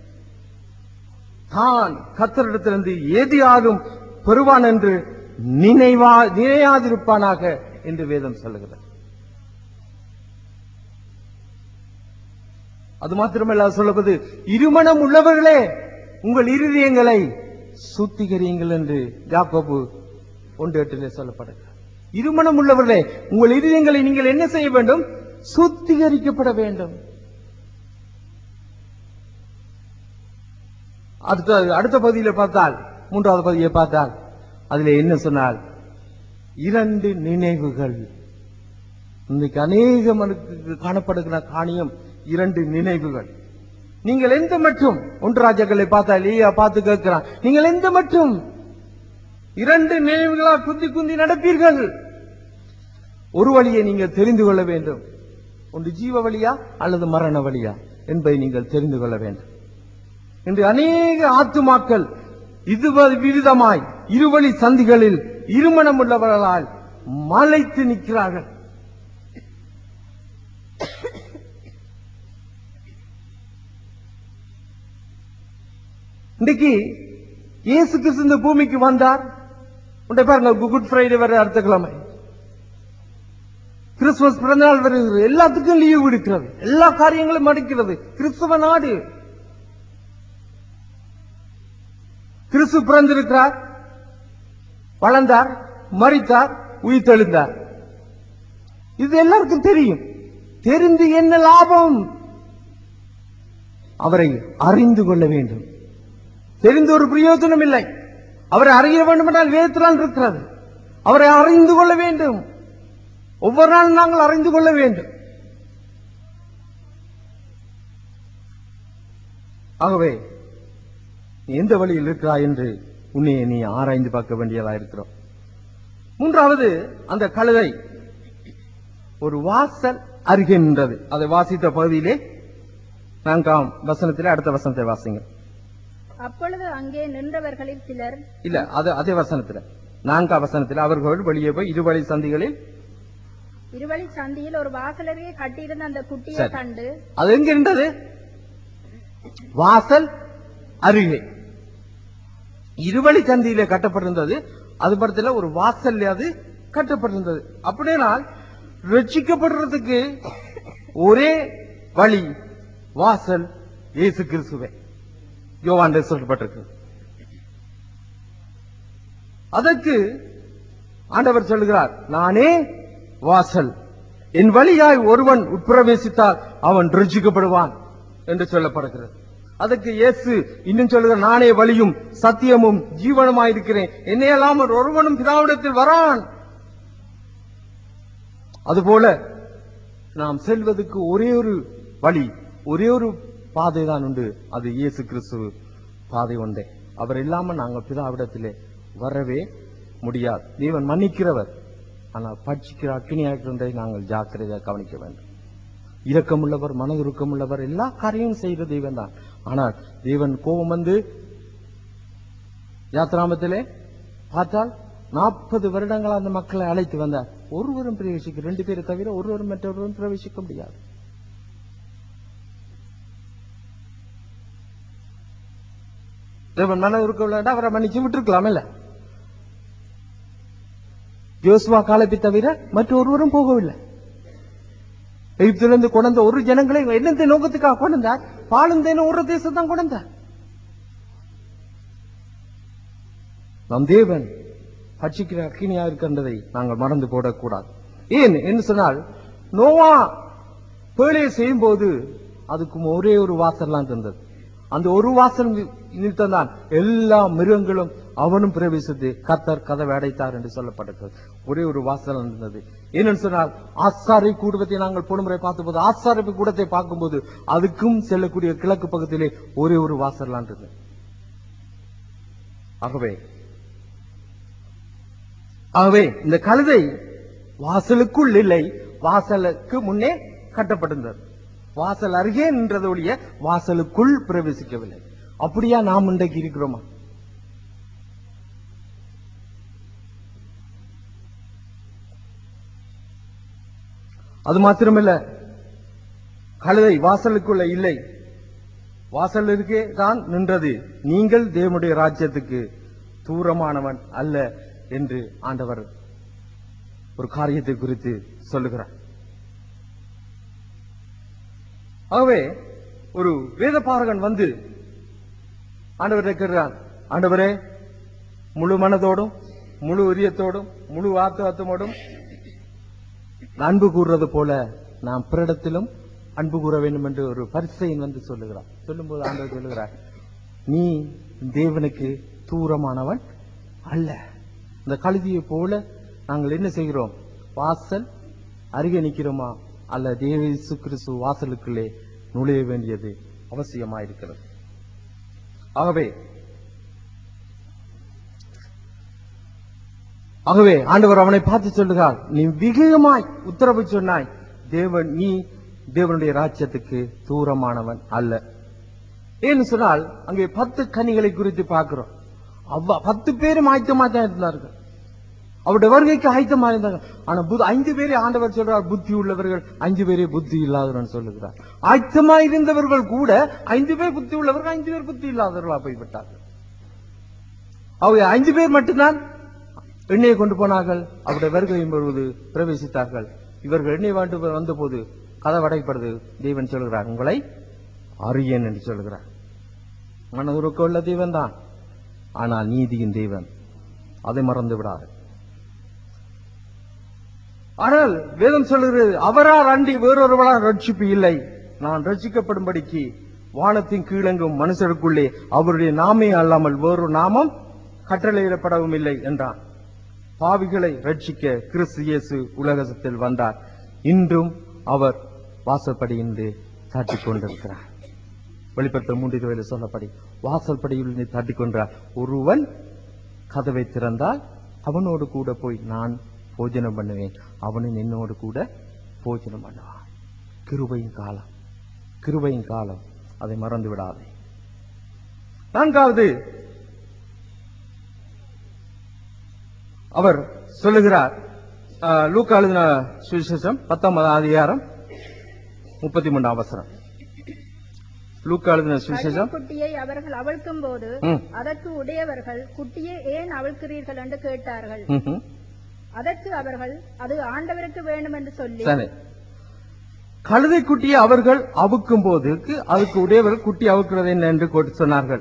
தான் கத்தரிடத்திலிருந்து ஏதியாரும் பெறுவான் என்று நினைவா நினையாதிருப்பானாக என்று வேதம் சொல்லுகிறது அது மாத்திரமல்ல சொல்லுவது இருமணம் உள்ளவர்களே உங்கள் இருதயங்களை சுத்திகரியுங்கள் என்று யாக்கோபு ஒன்று எட்டிலே சொல்லப்படுகிறது இருமணம் உள்ளவர்களே உங்கள் இருதயங்களை நீங்கள் என்ன செய்ய வேண்டும் சுத்திகரிக்கப்பட வேண்டும் அடுத்த அடுத்த பகுதியில பார்த்தால் மூன்றாவது பகுதியை பார்த்தால் அதுல என்ன சொன்னால் இரண்டு நினைவுகள் இன்னைக்கு அநேக மனுக்கு காணப்படுகிற காணியம் இரண்டு நினைவுகள் நீங்கள் எந்த மட்டும் ஒன்று ராஜாக்களை பார்த்தா இல்லையா பார்த்து கேட்கிறான் நீங்கள் எந்த மட்டும் இரண்டு நினைவுகளா குந்தி குந்தி நடப்பீர்கள் ஒரு வழியை நீங்கள் தெரிந்து கொள்ள வேண்டும் ஒன்று ஜீவ வழியா அல்லது மரண வழியா என்பதை நீங்கள் தெரிந்து கொள்ள வேண்டும் இன்று அநேக ஆத்துமாக்கள் இது விவிதமாய் இருவழி சந்திகளில் இருமணம் உள்ளவர்களால் மலைத்து நிற்கிறார்கள் இன்றைக்கு இயேசு கிறிஸ்து இந்த பூமிக்கு வந்தார் உண்டை பாருங்க குட் ஃப்ரைடே வர அடுத்த கிழமை கிறிஸ்துமஸ் பிறந்தநாள் வருகிறது எல்லாத்துக்கும் லீவு விடுக்கிறது எல்லா காரியங்களும் மடிக்கிறது கிறிஸ்துவ நாடு கிறிஸ்து பிறந்திருக்கிறார் வளர்ந்தார் மறித்தார் உயிர்த்தெழுந்தார் இது எல்லாருக்கும் தெரியும் தெரிந்து என்ன லாபம் அவரை அறிந்து கொள்ள வேண்டும் தெரிந்து ஒரு பிரயோஜனம் இல்லை அவரை அறிய வேண்டும் என்றால் வேதத்தினால் இருக்கிறது அவரை அறிந்து கொள்ள வேண்டும் ஒவ்வொரு நாளும் நாங்கள் அறிந்து கொள்ள வேண்டும் ஆகவே நீ எந்த வழியில் இருக்கிறாய் என்று உன்னை நீ ஆராய்ந்து பார்க்க வேண்டியதா இருக்கிறோம் மூன்றாவது அந்த கழுதை ஒரு வாசல் அருகே நின்றது அதை வாசித்த பகுதியிலே நான்காம் வசனத்திலே அடுத்த வசனத்தை வாசிங்க அப்பொழுது அங்கே நின்றவர்களில் சிலர் இல்ல அது அதே வசனத்துல நான்காம் வசனத்தில் அவர்கள் வெளியே போய் இருவழி சந்திகளில் இருவழி சந்தியில் ஒரு வாசலருகே கட்டியிருந்த அந்த குட்டியை சரி. கண்டு அது எங்க இருந்தது வாசல் அருகே இருவழி சந்தியில கட்டப்பட்டிருந்தது அது படத்துல ஒரு வாசல்ல அது கட்டப்பட்டிருந்தது அப்படினால் ரட்சிக்கப்படுறதுக்கு ஒரே வழி வாசல் இயேசு கிறிஸ்துவே யோவான் சொல்லப்பட்டிருக்கு அதற்கு ஆண்டவர் சொல்லுகிறார் நானே வாசல் என் வழியாய் ஒருவன் உட்பிரவேசித்தால் அவன் ரட்சிக்கப்படுவான் என்று சொல்லப்படுகிறது அதற்கு இயேசு இன்னும் சொல்லுகிறார் நானே வழியும் சத்தியமும் ஜீவனுமாயிருக்கிறேன் என்னை அல்லாமல் ஒருவனும் பிதாவிடத்தில் வரான் அதுபோல நாம் செல்வதற்கு ஒரே ஒரு வழி ஒரே ஒரு பாதை தான் உண்டு அது இயேசு கிறிஸ்து பாதை ஒன்றே அவர் இல்லாம நாங்கள் பிதாவிடத்திலே வரவே முடியாது தேவன் மன்னிக்கிறவர் ஆனால் பட்சிக்கிற அக்கினியாக்கிறதை நாங்கள் ஜாக்கிரதையாக கவனிக்க வேண்டும் இரக்கமுள்ளவர் மன உள்ளவர் எல்லா காரியமும் செய்கிற தெய்வம் தான் ஆனால் தேவன் கோபம் வந்து யாத்ராமத்திலே பார்த்தால் நாற்பது வருடங்கள் அந்த மக்களை அழைத்து வந்தார் ஒருவரும் பிரவேசிக்க ரெண்டு பேரை தவிர ஒருவரும் மற்றொருவரும் பிரவேசிக்க முடியாது தேவன் மன உருக்க அவரை மன்னிச்சு விட்டுருக்கலாம் இல்ல யோசுவா காலத்தை தவிர மற்றொருவரும் போகவில்லை எகிப்திலிருந்து கொண்ட ஒரு ஜனங்களை என்னத்தை நோக்கத்துக்காக கொண்டார் பாலும் தேனும் ஒரு தேசம் தான் கொண்டார் நம் தேவன் பட்சிக்கிற அக்கினியா இருக்கின்றதை நாங்கள் மறந்து போடக்கூடாது ஏன் என்று சொன்னால் நோவா பேழையை செய்யும் போது அதுக்கு ஒரே ஒரு வாசல் தான் தந்தது அந்த ஒரு வாசல் நிறுத்தந்தான் எல்லா மிருகங்களும் அவனும் பிரவேசித்து கத்தர் கதவை அடைத்தார் என்று சொல்லப்பட்டது ஒரே ஒரு வாசல் இருந்தது ஏனென்று சொன்னால் ஆசாரை கூடுவதை நாங்கள் போன பார்த்தபோது ஆசாரிப்பு கூடத்தை பார்க்கும்போது அதுக்கும் செல்லக்கூடிய கிழக்கு பக்கத்திலே ஒரே ஒரு வாசல் இருந்தது ஆகவே ஆகவே இந்த கழுதை வாசலுக்குள் இல்லை வாசலுக்கு முன்னே கட்டப்பட்டிருந்தது வாசல் அருகே நின்றது ஒழிய வாசலுக்குள் பிரவேசிக்கவில்லை அப்படியா நாம் இன்றைக்கு இருக்கிறோமா அது மாத்திரமல்ல கழுதை வாசலுக்குள்ள இல்லை வாசல் இருக்கே தான் நின்றது நீங்கள் தேவனுடைய ராஜ்யத்துக்கு தூரமானவன் அல்ல என்று ஆண்டவர் ஒரு காரியத்தை குறித்து சொல்லுகிறார் ஆகவே ஒரு வேதபாரகன் வந்து ஆண்டவரை கேட்கிறான் ஆண்டவரே முழு மனதோடும் முழு உரியத்தோடும் முழு ஆத்துவத்தோடும் அன்பு கூறுறது போல நாம் பிறரிடத்திலும் அன்பு கூற வேண்டும் என்று ஒரு பரிசையின் வந்து சொல்லுகிறார் சொல்லும்போது ஆண்டவர் சொல்லுகிறார் நீ தேவனுக்கு தூரமானவன் அல்ல இந்த கழுதியை போல நாங்கள் என்ன செய்கிறோம் வாசல் அருகே நிற்கிறோமா அல்ல தேவ இயேசு கிறிஸ்து வாசலுக்குள்ளே நுழைய வேண்டியது அவசியமாயிருக்கிறது ஆகவே ஆகவே ஆண்டவர் அவனை பார்த்து சொல்லுகிறார் நீ விகிதமாய் உத்தரவு சொன்னாய் தேவன் நீ தேவனுடைய ராஜ்யத்துக்கு தூரமானவன் அல்ல ஏன்னு சொன்னால் அங்கே பத்து கனிகளை குறித்து பார்க்கிறோம் அவ்வா பத்து பேரும் ஆயத்தமா தான் இருந்தார்கள் அவருடைய வருகைக்கு ஆயத்தமா இருந்தாங்க ஆனா புத்- ஐந்து பேரை ஆண்டவர் சொல்றார் புத்தி உள்ளவர்கள் அஞ்சு பேரே புத்தி இல்லாதவர்கள் சொல்லுகிறார் ஆயத்தமா இருந்தவர்கள் கூட ஐந்து பேர் புத்தி உள்ளவர்கள் ஐந்து பேர் புத்தி இல்லாதவர்களா போய்விட்டார்கள் அவங்க ஐந்து பேர் மட்டும்தான் எண்ணெயை கொண்டு போனார்கள் அவருடைய வருகையும் பொழுது பிரவேசித்தார்கள் இவர்கள் எண்ணெய் வாண்டு வந்தபோது கதை அடைப்படுது தேவன் சொல்கிறார் உங்களை அறியேன் என்று சொல்கிறார் மனதுருக்க உள்ள தேவன் தான் ஆனால் நீதியின் தேவன் அதை மறந்து விடாது ஆனால் வேதம் சொல்லுகிறது அவரால் அண்டி வேறொருவரால் ரட்சிப்பு இல்லை நான் ரட்சிக்கப்படும்படிக்கு வானத்தின் கீழெங்கும் மனுஷருக்குள்ளே அவருடைய நாமே அல்லாமல் வேறொரு நாமம் கட்டளையிடப்படவும் இல்லை என்றான் பாவிகளை ரட்சிக்க கிறிஸ்து இயேசு உலகத்தில் வந்தார் இன்றும் அவர் வாசற்படியின்றி தட்டிக் கொண்டிருக்கிறார் வெளிப்படுத்தல் மூன்று இருபதில் சொல்லப்படி வாசல்படியில் நீ தட்டிக் கொண்டார் ஒருவன் கதவை திறந்தால் அவனோடு கூட போய் நான் போஜனம் பண்ணுவேன் அவனும் என்னோடு கூட போஜனம் பண்ணுவான் கிருபையின் காலம் கிருபையின் காலம் அதை மறந்து விடாதே நான்காவது அவர் சொல்லுகிறார் ஆஹ், லூக்கா எழுதின சுவிசேஷம் பத்தொன்பதாம் அதிகாரம் முப்பத்தி மூணாம் அவசரம் லூக்கா எழுதின சுவிசேஷம் குட்டியை அவர்கள் அவிழ்க்கும் போது ம். அதற்கு உடையவர்கள் குட்டியை ஏன் அவிழ்க்கிறீர்கள் என்று கேட்டார்கள் ம்ஹும். அதற்கு அவர்கள் அது ஆண்டவருக்கு வேண்டும் என்று சொல்லி சரி கழுதை குட்டியை அவர்கள் அவுக்கும் போதுக்கு அதுக்கு உடையவர்கள் குட்டி அவுக்கிறது என்ன என்று கொண்டு சொன்னார்கள்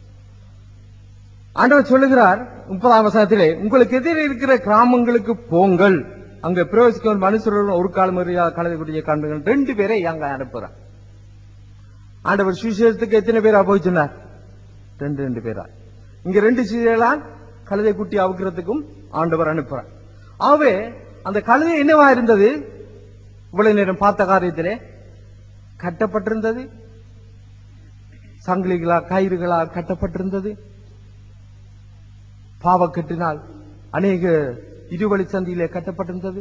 ஆண்டவர் சொல்லுகிறார் முப்பதாம் வசனத்திலே உங்களுக்கு எதிரே இருக்கிற கிராமங்களுக்கு போங்கள் அங்க பிரவேசிக்க ஒரு மனுஷருடன் ஒரு காலம் அறியாத கழுதை குட்டியை காண்பீர்கள் ரெண்டு பேரை அங்க அனுப்புறார் ஆண்டவர் சுவிசேஷத்துக்கு எத்தனை பேரா போய் சொன்னார் ரெண்டு ரெண்டு பேரா இங்க ரெண்டு சீரியலான் கழுதை குட்டி அவுக்கிறதுக்கும் ஆண்டவர் அனுப்புறார் ஆகவே அந்த கழுதை என்னவா இருந்தது இவ்வளவு நேரம் பார்த்த காரியத்திலே கட்டப்பட்டிருந்தது சங்கிலிகளா கயிறுகளா கட்டப்பட்டிருந்தது பாவக்கட்டினால் அநேக இருவழி சந்தியிலே கட்டப்பட்டிருந்தது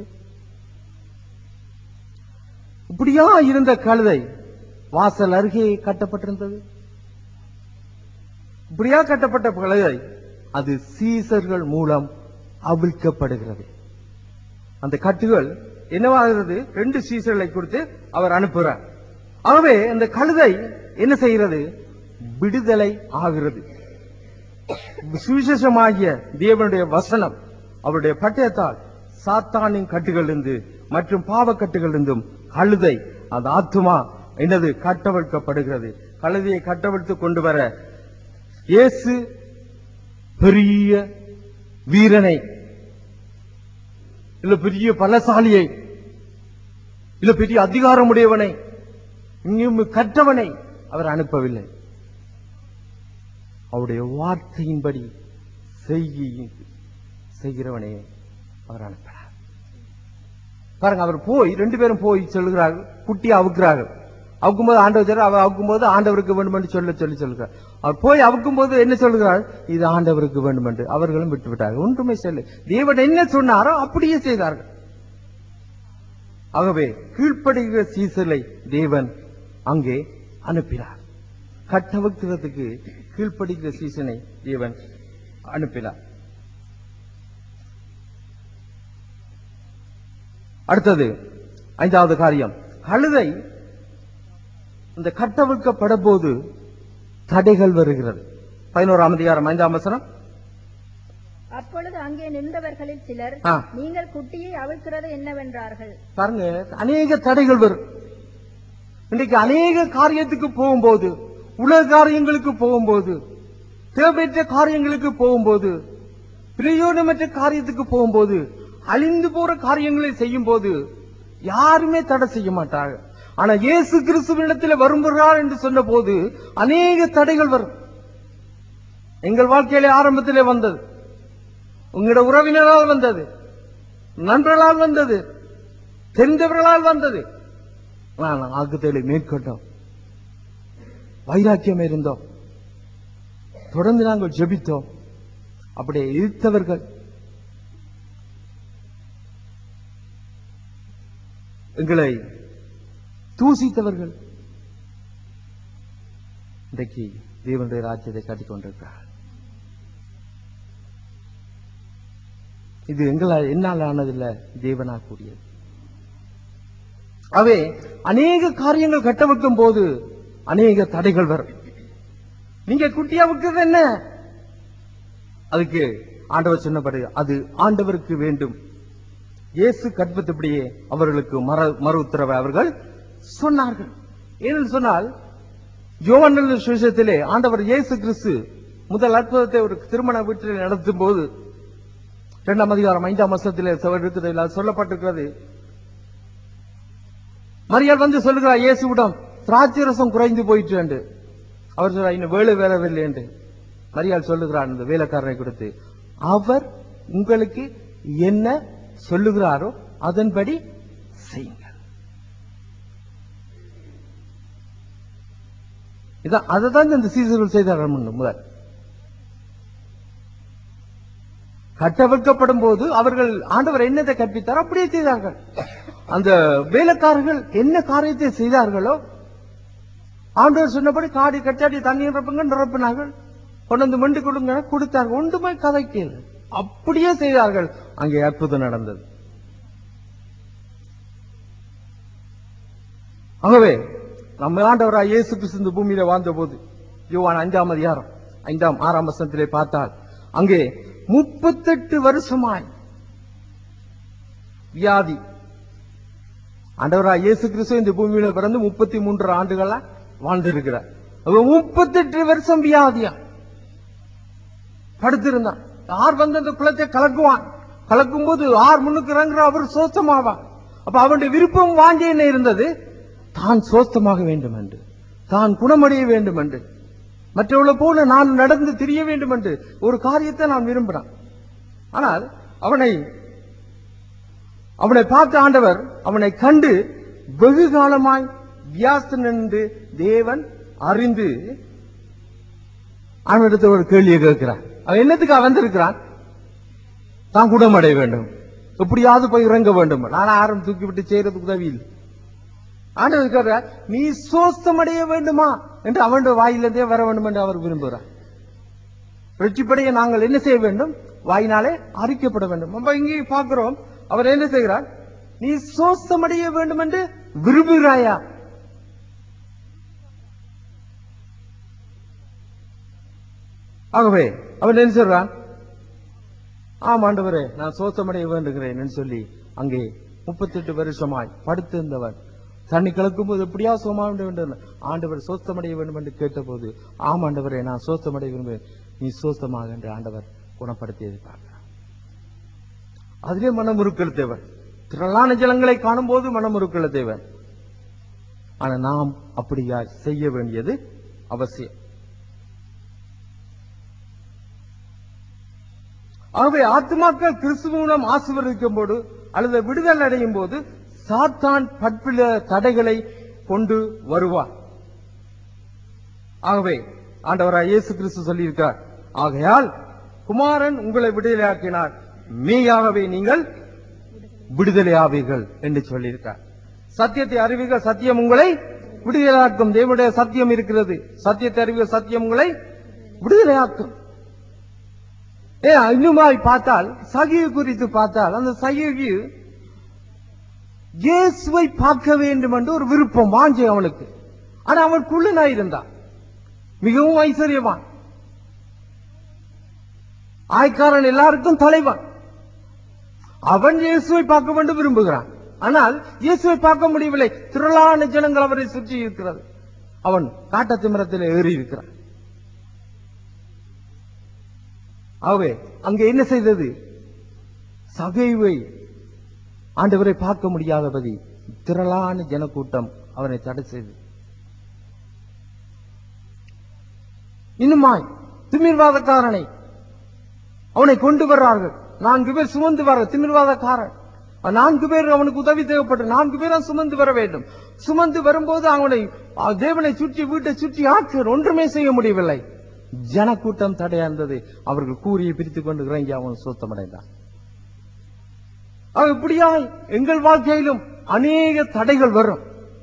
இப்படியா இருந்த கழுதை வாசல் அருகே கட்டப்பட்டிருந்தது இப்படியா கட்டப்பட்ட கழுதை அது சீசர்கள் மூலம் அவிழ்க்கப்படுகிறது அந்த கட்டுகள் என்னவாகிறது ரெண்டு சீசர்களை கொடுத்து அவர் அனுப்புகிறார் ஆகவே அந்த கழுதை என்ன செய்கிறது விடுதலை ஆகிறது சுவிசேஷமாகிய தேவனுடைய வசனம் அவருடைய பட்டயத்தால் சாத்தானின் கட்டுகளிலிருந்து மற்றும் பாவக்கட்டுகளிலிருந்தும் கழுதை அந்த ஆத்துமா என்னது கட்டவிழ்க்கப்படுகிறது கழுதையை கட்டவிழ்த்து கொண்டு வர இயேசு பெரிய வீரனை இல்ல பெரிய பலசாலியை இல்ல பெரிய அதிகாரமுடையவனை இங்கும் கற்றவனை அவர் அனுப்பவில்லை அவருடைய வார்த்தையின்படி செய்கி செய்கிறவனே அவர் அனுப்பினார் பாருங்க அவர் போய் ரெண்டு பேரும் போய் சொல்லுகிறார்கள் குட்டி அவுக்கிறார்கள் அவுக்கும்போது ஆண்டவர் சொல்றார், அவர் அவுக்கும்போது ஆண்டவருக்கு வேண்டும் என்று சொல்ல சொல்லி சொல்லுகிறார் அவர் போய் அவுக்கும்போது என்ன சொல்லுகிறார் இது ஆண்டவருக்கு வேண்டும் என்று அவர்களும் விட்டு விட்டார்கள் ஒன்றுமே சொல்லு தேவன் என்ன சொன்னாரோ அப்படியே செய்தார்கள் ஆகவே கீழ்ப்படுகிற சீசலை தேவன் அங்கே அனுப்பினார் கட்டவக்கிறதுக்கு கீழ்ப்படுகிற சீசனை தேவன் அனுப்பினார் அடுத்தது ஐந்தாவது காரியம் கழுதை இந்த கட்டவிழ்க்கப்பட போது தடைகள் வருகிறது பதினோராம் அதிகாரம் ஐந்தாம் வசனம் அப்பொழுது அங்கே நின்றவர்களில் சிலர் ஆ. நீங்கள் குட்டியை அவிழ்க்கிறது என்னவென்றார்கள் பாருங்க அநேக தடைகள் வரும் இன்றைக்கு அநேக காரியத்துக்கு போகும்போது உலக காரியங்களுக்கு போகும்போது தேவையற்ற காரியங்களுக்கு போகும்போது பிரயோஜனமற்ற காரியத்துக்கு போகும்போது அழிந்து போற காரியங்களை செய்யும் போது யாருமே தடை செய்ய மாட்டாங்க ஆனா இயேசு கிறிஸ்துவினிடத்தில் வரும்பொருளார் என்று சொன்ன போது அநேக தடைகள் வரும் எங்கள் வாழ்க்கையிலே ஆரம்பத்திலே வந்தது உங்களோட உறவினரால் வந்தது நண்பர்களால் வந்தது தெரிந்தவர்களால் வந்தது நான் ஆக்குதலை மேற்கொண்டோம் வைராக்கியம் இருந்தோம் தொடர்ந்து நாங்கள் ஜெபித்தோம் அப்படியே எதிர்த்தவர்கள் எங்களை தூசித்தவர்கள் இன்றைக்கு தேவனுடைய ராஜ்யத்தை காட்டிக் கொண்டிருக்கிறார் இது எங்களால் என்னால் ஆனதில்லை தேவனா கூடியது அவே அநேக காரியங்கள் கட்ட வைக்கும் போது அநேக தடைகள் வரும் நீங்க குட்டியா வைக்கிறது என்ன அதுக்கு ஆண்டவர் சொன்னபடி அது ஆண்டவருக்கு வேண்டும் இயேசு கற்பத்தபடியே அவர்களுக்கு மர மறு உத்தரவை அவர்கள் சொன்னார்கள் ஏனென்று சொன்னால் யோவான் சுவிசேஷத்திலே ஆண்டவர் இயேசு கிறிஸ்து முதல் அற்புதத்தை ஒரு திருமண வீட்டில் நடத்தும் போது இரண்டாம் அதிகாரம் ஐந்தாம் வருஷத்திலே இருக்குது அதில் சொல்லப்பட்டிருக்கிறது மரியாள் வந்து சொல்லுகிறார் இயேசுவிடம் திராட்சை ரசம் குறைந்து போயிற்று என்று அவர் சொல்றார் இன்னும் வேலை வேறவில்லை என்று மரியாள் சொல்லுகிறார் இந்த வேலைக்காரனை கொடுத்து அவர் உங்களுக்கு என்ன சொல்லுகிறாரோ அதன்படி செய்யுங்கள் இதான் அதை தான் இந்த சீசர்கள் செய்தார்கள் முன்ன முதல் கட்டவிழ்க்கப்படும் போது அவர்கள் ஆண்டவர் என்னத்தை கற்பித்தார் அப்படியே செய்தார்கள் அந்த வேலைக்காரர்கள் என்ன காரியத்தை செய்தார்களோ ஆண்டவர் சொன்னபடி காடி கட்டாடி தண்ணீர் நிரப்புங்க நிரப்பினார்கள் கொண்டு வந்து மண்டு கொடுங்க கொடுத்தார்கள் ஒன்றுமே கதைக்கல அப்படியே செய்தார்கள் அங்கே அற்புதம் நடந்தது ஆகவே நம்ம ஆண்டவராய் இயேசு கிறிஸ்து இந்த பூமியில வாழ்ந்த போது யோவான் அஞ்சாம் அதிகாரம் ஐந்தாம் ஆறாம் வசனத்திலே பார்த்தால் அங்கே முப்பத்தெட்டு வருஷமாய் வியாதி ஆண்டவராய் இயேசு கிறிஸ்து இந்த பூமியில பிறந்து முப்பத்தி மூன்று ஆண்டுகளா வாழ்ந்திருக்கிறார் அப்ப முப்பத்தெட்டு வருஷம் வியாதியா படுத்திருந்தான் யார் வந்து அந்த குளத்தை கலக்குவான் கலக்கும் போது ஆர் முன்னுக்கு இறங்குற அவர் சோஸ்தமாவான் அப்ப அவனுடைய விருப்பம் வாஞ்ச என்ன இருந்தது தான் சோஸ்தமாக வேண்டும் என்று தான் குணமடைய வேண்டும் என்று மற்றவளை போல நான் நடந்து திரிய வேண்டும் என்று ஒரு காரியத்தை நான் விரும்பினான் ஆனால் அவனை அவனை பார்த்த ஆண்டவர் அவனை கண்டு வெகு காலமாய் வியாசன் என்று தேவன் அறிந்து அவனிடத்தில் ஒரு கேள்வியை கேட்கிறான் அவன் என்னத்துக்கு வந்திருக்கிறான் தான் குணமடைய வேண்டும் எப்படியாவது போய் இறங்க வேண்டும் நான் ஆரம் தூக்கி விட்டு செய்யறதுக்கு உதவி இல்லை ஆண்டவர் கேட்கிறார் நீ சோஸ்தமடைய வேண்டுமா என்று அவனுடைய வாயிலிருந்தே வர வேண்டும் என்று அவர் விரும்புகிறார் வெற்றிப்படைய நாங்கள் என்ன செய்ய வேண்டும் வாயினாலே அறிக்கப்பட வேண்டும் நம்ம இங்கே பார்க்கிறோம் அவர் என்ன செய்கிறார் நீ சோஸ்தமடைய வேண்டும் என்று விரும்புகிறாயா ஆகவே அவன் என்ன சொல்றான் ஆம் ஆண்டவரே நான் சோத்தமடைய வேண்டுகிறேன் என்று சொல்லி அங்கே முப்பத்தெட்டு வருஷமாய் படுத்திருந்தவன் தண்ணி கலக்கும் போது எப்படியா சோமா வேண்டும் ஆண்டவர் சோஸ்தமடைய வேண்டும் என்று கேட்டபோது ஆம் ஆண்டவரே நான் சோஸ்தமடைய விரும்புகிறேன் நீ சோஸ்தமாக என்று ஆண்டவர் குணப்படுத்தியதை பார்க்கிறார் அதிலே மனமுருக்கள் தேவன் திரளான ஜலங்களை காணும் போது மனமுருக்கள் தேவன் ஆனா நாம் அப்படியா செய்ய வேண்டியது அவசியம் ஆகவே ஆத்மாக்கள் கிறிஸ்துவனம் ஆசிர்வதிக்கும் போது அல்லது விடுதலை அடையும் போது சாத்தான் பற்பில தடைகளை கொண்டு வருவார் ஆகவே ஆண்டவராய் இயேசு கிறிஸ்து சொல்லியிருக்கார் ஆகையால் குமாரன் உங்களை விடுதலையாக்கினார் மெய்யாகவே நீங்கள் விடுதலையாவீர்கள் என்று சொல்லியிருக்கார் சத்தியத்தை அறிவீர்கள் சத்தியம் உங்களை விடுதலையாக்கும் தேவனுடைய சத்தியம் இருக்கிறது சத்தியத்தை அறிவு சத்தியம் உங்களை விடுதலையாக்கும் ஏ இன்னுமாய் பார்த்தால் சகிவு குறித்து பார்த்தால் அந்த சகிவு இயேசுவை பார்க்க வேண்டும் என்று ஒரு விருப்பம் வாஞ்சை அவனுக்கு ஆனா அவன் குள்ளனாய் இருந்தான் மிகவும் ஐஸ்வர்யவான் ஆய்க்காரன் எல்லாருக்கும் தலைவன் அவன் இயேசுவை பார்க்க வேண்டும் விரும்புகிறான் ஆனால் இயேசுவை பார்க்க முடியவில்லை திரளான ஜனங்கள் அவரை சுற்றி இருக்கிறது அவன் காட்டத்து மரத்தில் ஏறி இருக்கிறான் ஆகவே அங்கே என்ன செய்தது சகைவை ஆண்டவரை பார்க்க முடியாதபடி திரளான ஜனக்கூட்டம் அவனை தடை செய்தது இன்னுமாய் திமிர்வாதக்காரனை அவனை கொண்டு வர்றார்கள் நான்கு பேர் சுமந்து வர திமிர்வாதக்காரன் நான்கு பேர் அவனுக்கு உதவி தேவைப்பட்டு நான்கு பேரும் சுமந்து வர வேண்டும் சுமந்து வரும்போது அவனை அ, தேவனை சுற்றி வீட்டை சுற்றி ஆட்சியர் ஒன்றுமே செய்ய முடியவில்லை ஜனக்கூட்டம் தடையார்ந்தது அவர்கள் கூறியை பிரித்துக் கொண்டு இறங்கி அவன் சுத்தமடைந்தான் அவ இப்படியாய் எங்கள் வாழ்க்கையிலும் அநேக தடைகள் வரும்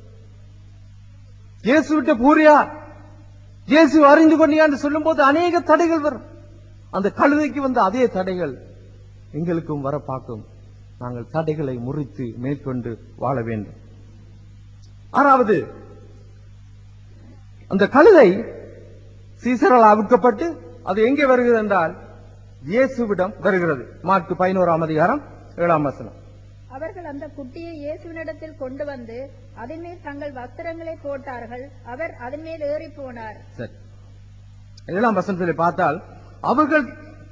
இயேசு விட்ட பூரியா இயேசு அறிந்து கொண்டியான்னு சொல்லும் போது அநேக தடைகள் வரும் அந்த கழுதைக்கு வந்த அதே தடைகள் எங்களுக்கும் வர பார்க்கும் நாங்கள் தடைகளை முறித்து மேற்கொண்டு வாழ வேண்டும் ஆறாவது அந்த கழுதை சீசரால் அவிழ்க்கப்பட்டு அது எங்கே வருகிறது என்றால் இயேசுவிடம் வருகிறது மார்க்கு பதினோராம் அதிகாரம் ஏழாம் வசனம் அவர்கள் அந்த குட்டியை இயேசுவினிடத்தில் கொண்டு வந்து அதன் மேல் தங்கள் வஸ்திரங்களை போட்டார்கள் அவர் அதன் மேல் ஏறி போனார் சரி ஏழாம் வசனத்தில் பார்த்தால் அவர்கள்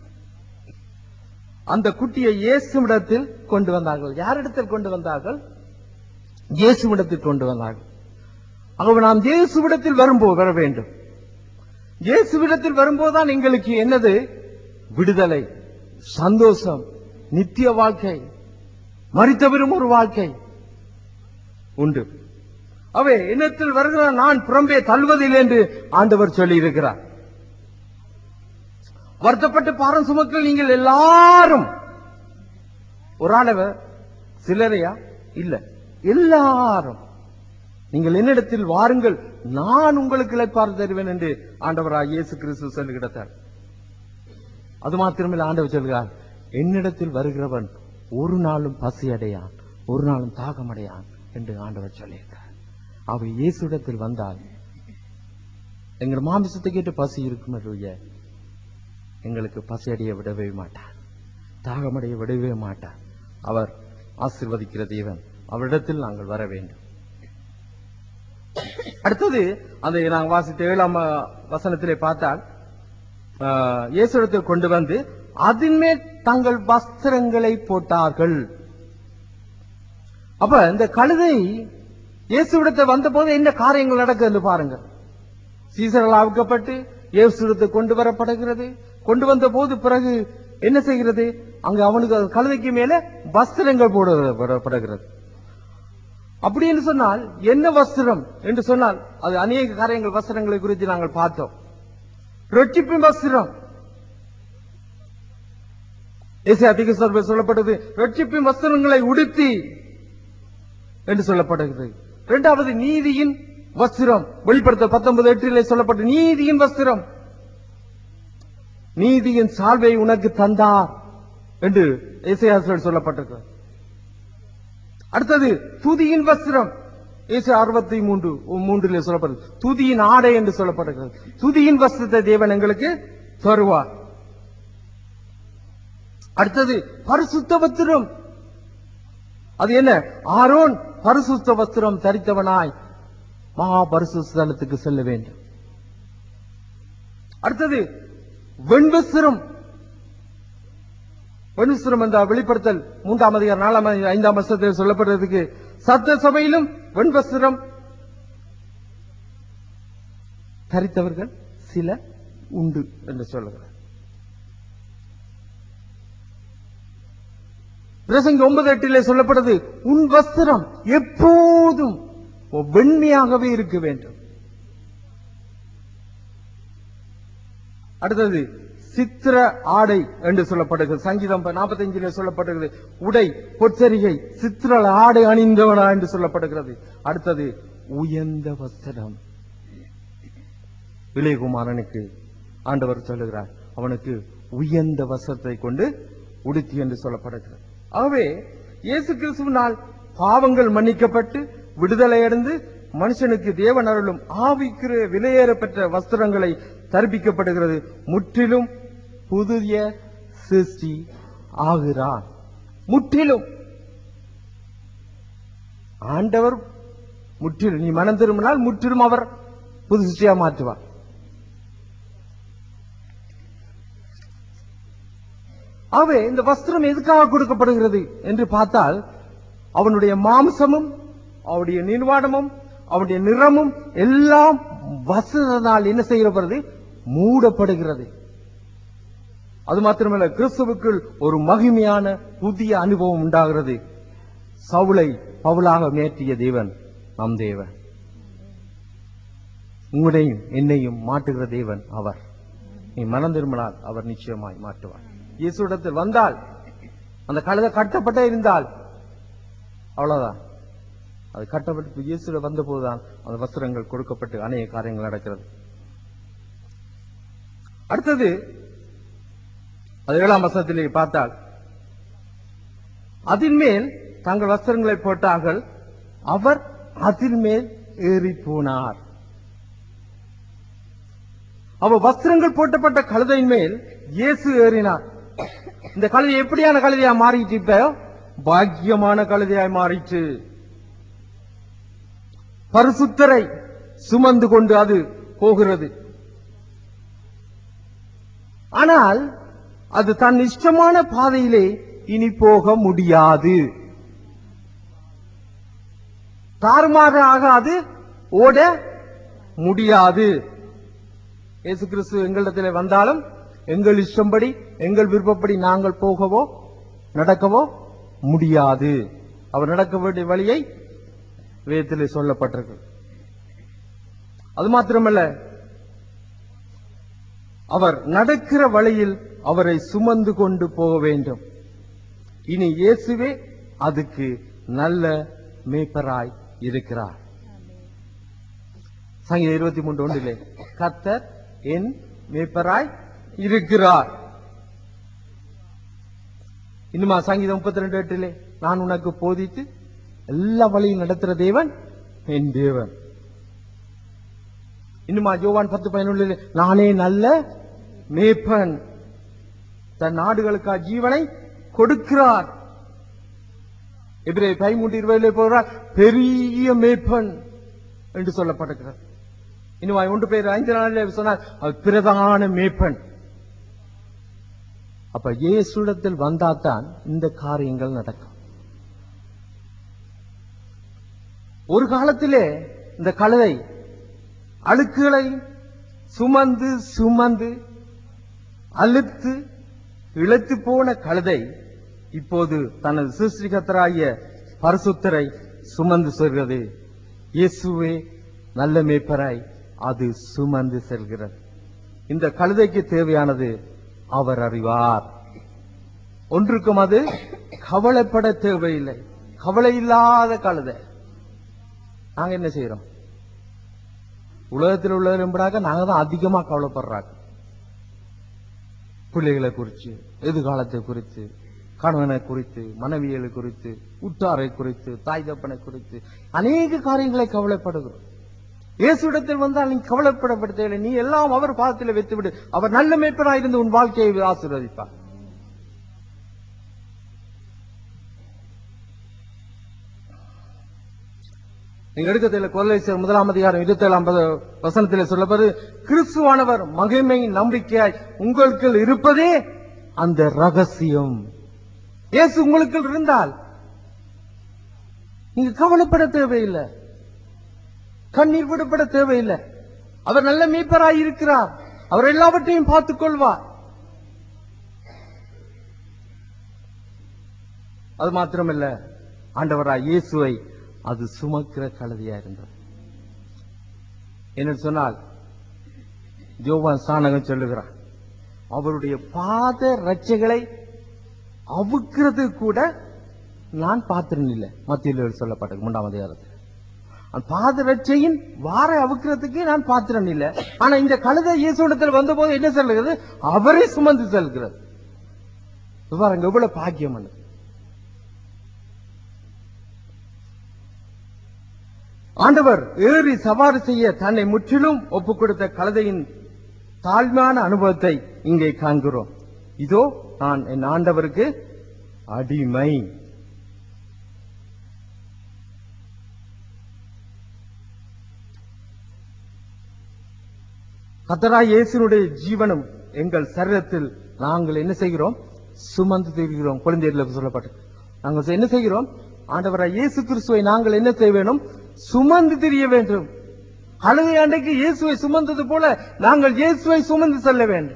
அந்த குட்டியை இயேசுவிடத்தில் கொண்டு வந்தார்கள் யாரிடத்தில் கொண்டு வந்தார்கள் இயேசுவிடத்தில் கொண்டு வந்தார்கள் ஆகவே நாம் இயேசுவிடத்தில் வரும்போது வர வேண்டும் இயேசுவிடத்தில் வரும்போதுதான் எங்களுக்கு என்னது விடுதலை சந்தோஷம் நித்திய வாழ்க்கை மறித்தவரும் ஒரு வாழ்க்கை உண்டு அவை என்னத்தில் வருகிற நான் புறம்பே தள்ளுவதில்லை என்று ஆண்டவர் சொல்லி இருக்கிறார் வருத்தப்பட்டு பாரம் சுமக்கள் நீங்கள் எல்லாரும் ஒரு ஆளவர் சிலரையா இல்ல எல்லாரும் நீங்கள் என்னிடத்தில் வாருங்கள் நான் உங்களுக்கு இழைப்பார் தருவேன் என்று ஆண்டவராக இயேசு கிறிஸ்து சொல்லுகிறார் அது மாத்திரமில்ல ஆண்டவர் சொல்கிறார் என்னிடத்தில் வருகிறவன் ஒரு நாளும் பசி அடையான் ஒரு நாளும் தாகமடையான் என்று ஆண்டவர் சொல்லியிருக்கிறார் அவர் இயேசுடத்தில் வந்தால் எங்கள் மாமிசத்தை கேட்டு பசி இருக்கும் இல்லையா எங்களுக்கு பசி அடைய விடவே மாட்டார் தாகமடைய விடவே மாட்டார் அவர் ஆசிர்வதிக்கிற தேவன் அவரிடத்தில் நாங்கள் வர வேண்டும் அடுத்தது அதை நாங்கள் வாசித்த ஏழாம் அஹ், வசனத்திலே பார்த்தால் ஆஹ், இயேசுடத்தில் கொண்டு வந்து அதன் மேல் தங்கள் வஸ்திரங்களை போட்டார்கள் அப்ப இந்த கழுதை இயேசுவிடத்தை வந்தபோது என்ன காரியங்கள் நடக்குதுன்னு பாருங்க சீசர்கள் அவுக்கப்பட்டு இயேசுவிடத்தை கொண்டு வரப்படுகிறது கொண்டு வந்த போது பிறகு என்ன செய்கிறது அங்க அவனுக்கு அந்த கழுதைக்கு மேல வஸ்திரங்கள் போடப்படுகிறது அப்படி என்று சொன்னால் என்ன வஸ்திரம் என்று சொன்னால் அது அநேக காரியங்கள் வஸ்திரங்களை குறித்து நாங்கள் பார்த்தோம் ரொட்டிப்பின் வஸ்திரம் ஏசியா அதிக சொல்லப்பட்டது ரொட்டிப்பின் வஸ்திரங்களை உடுத்தி என்று சொல்லப்படுகிறது இரண்டாவது நீதியின் வஸ்திரம் வெளிப்படுத்த பத்தொன்பது எட்டிலே சொல்லப்பட்ட நீதியின் வஸ்திரம் நீதியின் சால்வை உனக்கு தந்தார் என்று ஏசியாசில் சொல்லப்பட்டிருக்கிறது அடுத்தது துதியின் வஸ்திரம் ஏசு அறுபத்தி மூன்று மூன்றிலே சொல்லப்படுது துதியின் ஆடை என்று சொல்லப்படுகிறது துதியின் வஸ்திரத்தை தேவன் எங்களுக்கு தருவார் அடுத்தது பரிசுத்த வஸ்திரம் அது என்ன ஆரோன் பரிசுத்த வஸ்திரம் தரித்தவனாய் மகா பரிசுத்தலத்துக்கு செல்ல வேண்டும் அடுத்தது வெண்வஸ்திரம் வெண்வஸ்திரம் என்ற வெளிப்படுத்தல் மூன்றாம் அதிகாரம் நாலாம் அதிகாரம், ஐந்தாம் வருஷத்தில் சொல்லப்படுறதுக்கு சத்த சபையிலும் வெண்வஸ்திரம் தரித்தவர்கள் சில உண்டு என்று சொல்லுகிறார் பிரசங்க ஒன்பது எட்டிலே சொல்லப்பட்டது உன் வஸ்திரம் எப்போதும் வெண்மையாகவே இருக்க வேண்டும் அடுத்தது சித்திர ஆடை என்று சொல்லப்படுகிறது சங்கீதம் நாற்பத்தி சொல்லப்படுகிறது உடை பொச்சரிகை சித்திர ஆடை அணிந்தவனா என்று சொல்லப்படுகிறது அடுத்தது உயர்ந்த வஸ்திரம் இளையகுமாரனுக்கு ஆண்டவர் சொல்லுகிறார் அவனுக்கு உயர்ந்த வஸ்திரத்தை கொண்டு உடுத்தி என்று சொல்லப்படுகிறது ஆகவே இயேசு கிறிஸ்துவினால் பாவங்கள் மன்னிக்கப்பட்டு விடுதலை அடைந்து மனுஷனுக்கு தேவன் அருளும் ஆவிக்கிற விலையேறப்பெற்ற வஸ்திரங்களை தரிப்பிக்கப்படுகிறது முற்றிலும் புதிய சிருஷ்டி ஆகிறான் முற்றிலும் ஆண்டவர் முற்றிலும் நீ மனம் திரும்பினால் முற்றிலும் அவர் புது சிருஷ்டியா மாற்றுவார் ஆகவே இந்த வஸ்திரம் எதுக்காக கொடுக்கப்படுகிறது என்று பார்த்தால் அவனுடைய மாம்சமும் அவனுடைய நிர்வாணமும் அவனுடைய நிறமும் எல்லாம் வஸ்திரத்தினால் என்ன செய்யப்படுறது மூடப்படுகிறது அது மாத்திரமல்ல கிறிஸ்துவுக்குள் ஒரு மகிமையான புதிய அனுபவம் உண்டாகிறது சவுளை பவுலாக மேற்றிய தேவன் நம் தேவன் உங்களையும் என்னையும் மாட்டுகிற தேவன் அவர் நீ மனம் திரும்பினால் அவர் நிச்சயமாய் மாற்றுவார் இயேசுடத்தில் வந்தால் அந்த கழுதை கட்டப்பட்டே இருந்தால் அவ்வளவுதான் அது கட்டப்பட்டு இயேசுட வந்த போதுதான் அந்த வஸ்திரங்கள் கொடுக்கப்பட்டு அநேக காரியங்கள் நடக்கிறது அடுத்தது அது ஏழாம் வசனத்திலே பார்த்தால் அதின் மேல் தங்கள் வஸ்திரங்களை போட்டார்கள் அவர் அதின் மேல் ஏறி போனார் அவர் வஸ்திரங்கள் போட்டப்பட்ட கழுதையின் மேல் இயேசு ஏறினார் இந்த கழுதை எப்படியான கழுதையா மாறிட்டு இப்ப பாக்கியமான கழுதையாய் மாறிட்டு பரிசுத்தரை சுமந்து கொண்டு அது போகிறது ஆனால் அது தன் இஷ்டமான பாதையிலே இனி போக முடியாது தாறுமாறாக அது ஓட முடியாது இயேசு கிறிஸ்து எங்களிடத்தில் வந்தாலும் எங்கள் இஷ்டம்படி எங்கள் விருப்பப்படி நாங்கள் போகவோ நடக்கவோ முடியாது அவர் நடக்க வேண்டிய வழியை வேதத்திலே சொல்லப்பட்டிருக்கு அது மாத்திரமல்ல அவர் நடக்கிற வழியில் அவரை சுமந்து கொண்டு போக வேண்டும் இனி இயேசுவே அதுக்கு நல்ல மேய்ப்பராய் இருக்கிறார் சங்கீதம் இருபத்தி மூன்று ஒன்றிலே கத்தர் என் மேய்ப்பராய் இருக்கிறார் இன்னுமா சங்கீதம் முப்பத்தி ரெண்டு எட்டிலே நான் உனக்கு போதித்து எல்லா வழியும் நடத்துற தேவன் என் தேவன் இன்னுமா யோவான் பத்து பதினொன்றிலே நானே நல்ல மேய்ப்பன் தன் நாடுகளுக்கா ஜீவனை கொடுக்கிறார் எபிரே பதிமூன்று இருபதிலே போகிறார் பெரிய மேய்ப்பன் என்று சொல்லப்பட்டிருக்கிறார் இனிமா ஒன்று பேர் ஐந்து நாளில் சொன்னார் அவர் பிரதான மேய்ப்பன் அப்ப இயேசுடத்தில் வந்தாதான் இந்த காரியங்கள் நடக்கும் ஒரு காலத்திலே இந்த கழுதை அழுக்குகளை சுமந்து சுமந்து அழுத்து இழைத்து போன கழுதை இப்போது தனது சிருஷ்டிகத்தராகிய பரிசுத்தரை சுமந்து செல்கிறது இயேசுவே நல்ல மேய்ப்பராய் அது சுமந்து செல்கிறது இந்த கழுதைக்கு தேவையானது அவர் அறிவார் ஒன்றுக்கும் அது கவலைப்பட தேவையில்லை கவலை இல்லாத கழுதை நாங்க என்ன செய்யறோம் உலகத்தில் உள்ளவரும்படாக நாங்க தான் அதிகமா கவலைப்படுறாங்க பிள்ளைகளை குறித்து எதிர்காலத்தை குறித்து கணவனை குறித்து மனைவியலை குறித்து உற்றாரை குறித்து தாய் தப்பனை குறித்து அநேக காரியங்களை கவலைப்படுகிறோம் இயேசுடத்தில் வந்தால் நீ கவலைப்படப்படுத்தவில்லை நீ எல்லாம் அவர் பாதத்தில் வைத்துவிடு அவர் நல்ல மேய்ப்பராக இருந்து உன் வாழ்க்கையை ஆசீர்வதிப்பார் நீங்க எடுக்கத்தில கொல்லேசர் முதலாம் அதிகாரம் இருபத்தி ஏழாம் வசனத்தில் சொல்லப்பது கிறிஸ்துவானவர் மகிமை நம்பிக்கையாய் உங்களுக்குள் இருப்பதே அந்த ரகசியம் இயேசு உங்களுக்குள் இருந்தால் நீங்க கவலைப்பட தேவையில்லை கண்ணீர் விடப்பட தேவையில்லை அவர் நல்ல மீட்பராய் இருக்கிறார் அவர் எல்லாவற்றையும் பார்த்துக் கொள்வார் அது மாத்திரமல்ல ஆண்டவராய் இயேசுவை அது சுமக்கிற கழுதையா இருந்தது என்ன சொன்னால் ஜோவான் சாணகம் சொல்லுகிறார் அவருடைய பாத ரட்சைகளை அவுக்கிறது கூட நான் பார்த்திருந்த இல்லை மத்தியில் சொல்லப்பட்டது மூன்றாம் அதிகாரத்தில் அந்த பாதரட்சையின் வாரை அவுக்கிறதுக்கு நான் பாத்திரம் இல்லை ஆனா இந்த கழுதை இயேசுடத்தில் வந்தபோது என்ன சொல்லுகிறது அவரே சுமந்து செல்கிறது இது பாருங்க எவ்வளவு பாக்கியம் பண்ணது ஆண்டவர் ஏறி சவாரி செய்ய தன்னை முற்றிலும் ஒப்புக் கொடுத்த கழுதையின் தாழ்மையான அனுபவத்தை இங்கே காண்கிறோம் இதோ நான் என் ஆண்டவருக்கு அடிமை கத்தராய் இயேசுனுடைய ஜீவனும் எங்கள் சரீரத்தில் நாங்கள் என்ன செய்கிறோம் சுமந்து திரிகிறோம் குழந்தைகளுக்கு சொல்லப்பட்டு நாங்கள் என்ன செய்கிறோம் ஆண்டவராய் இயேசு கிறிஸ்துவை நாங்கள் என்ன செய்ய வேண்டும் சுமந்து திரிய வேண்டும் அழுகை அன்றைக்கு இயேசுவை சுமந்தது போல நாங்கள் இயேசுவை சுமந்து செல்ல வேண்டும்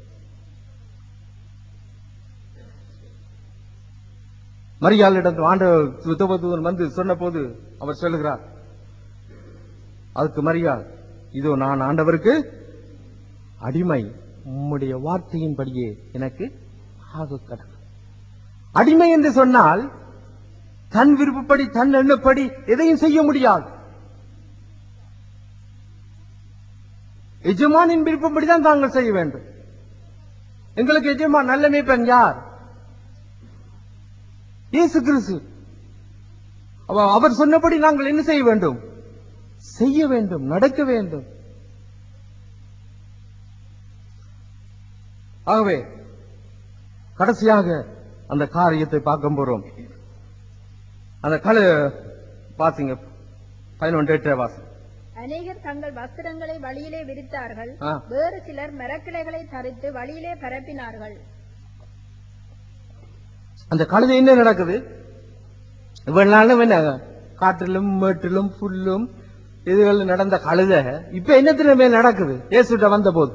மரியாளிடம் ஆண்டவர் சுத்தபத்துவன் வந்து சொன்னபோது அவர் சொல்லுகிறார் அதுக்கு மரியாள் இதோ நான் ஆண்டவருக்கு அடிமை உம்முடைய வார்த்தையின்படியே எனக்கு ஆக கடவுள் அடிமை என்று சொன்னால் தன் விருப்பப்படி தன் எண்ணப்படி எதையும் செய்ய முடியாது எஜமானின் விருப்பப்படி தான் தாங்கள் செய்ய வேண்டும் எங்களுக்கு எஜமான் நல்ல மேய்ப்பன் யார் இயேசு கிறிஸ்து அவ- அவர் சொன்னபடி நாங்கள் என்ன செய்ய வேண்டும் செய்ய வேண்டும் நடக்க வேண்டும் ஆகவே கடைசியாக அந்த காரியத்தை பார்க்க போறோம் அந்த கழு பாத்தீங்க பதினொன்று எட்டு வாசம் அநேகர் தங்கள் வஸ்திரங்களை வழியிலே விரித்தார்கள் ஆ. வேறு சிலர் மரக்கிளைகளை தரித்து வழியிலே பரப்பினார்கள் அந்த கழுதை என்ன நடக்குது இவ்வளவு நாளும் என்ன காட்டிலும் மேட்டிலும் புல்லும் இதுகள் நடந்த கழுதை இப்ப என்னத்தின மேல் நடக்குது இயேசுட்ட வந்த போது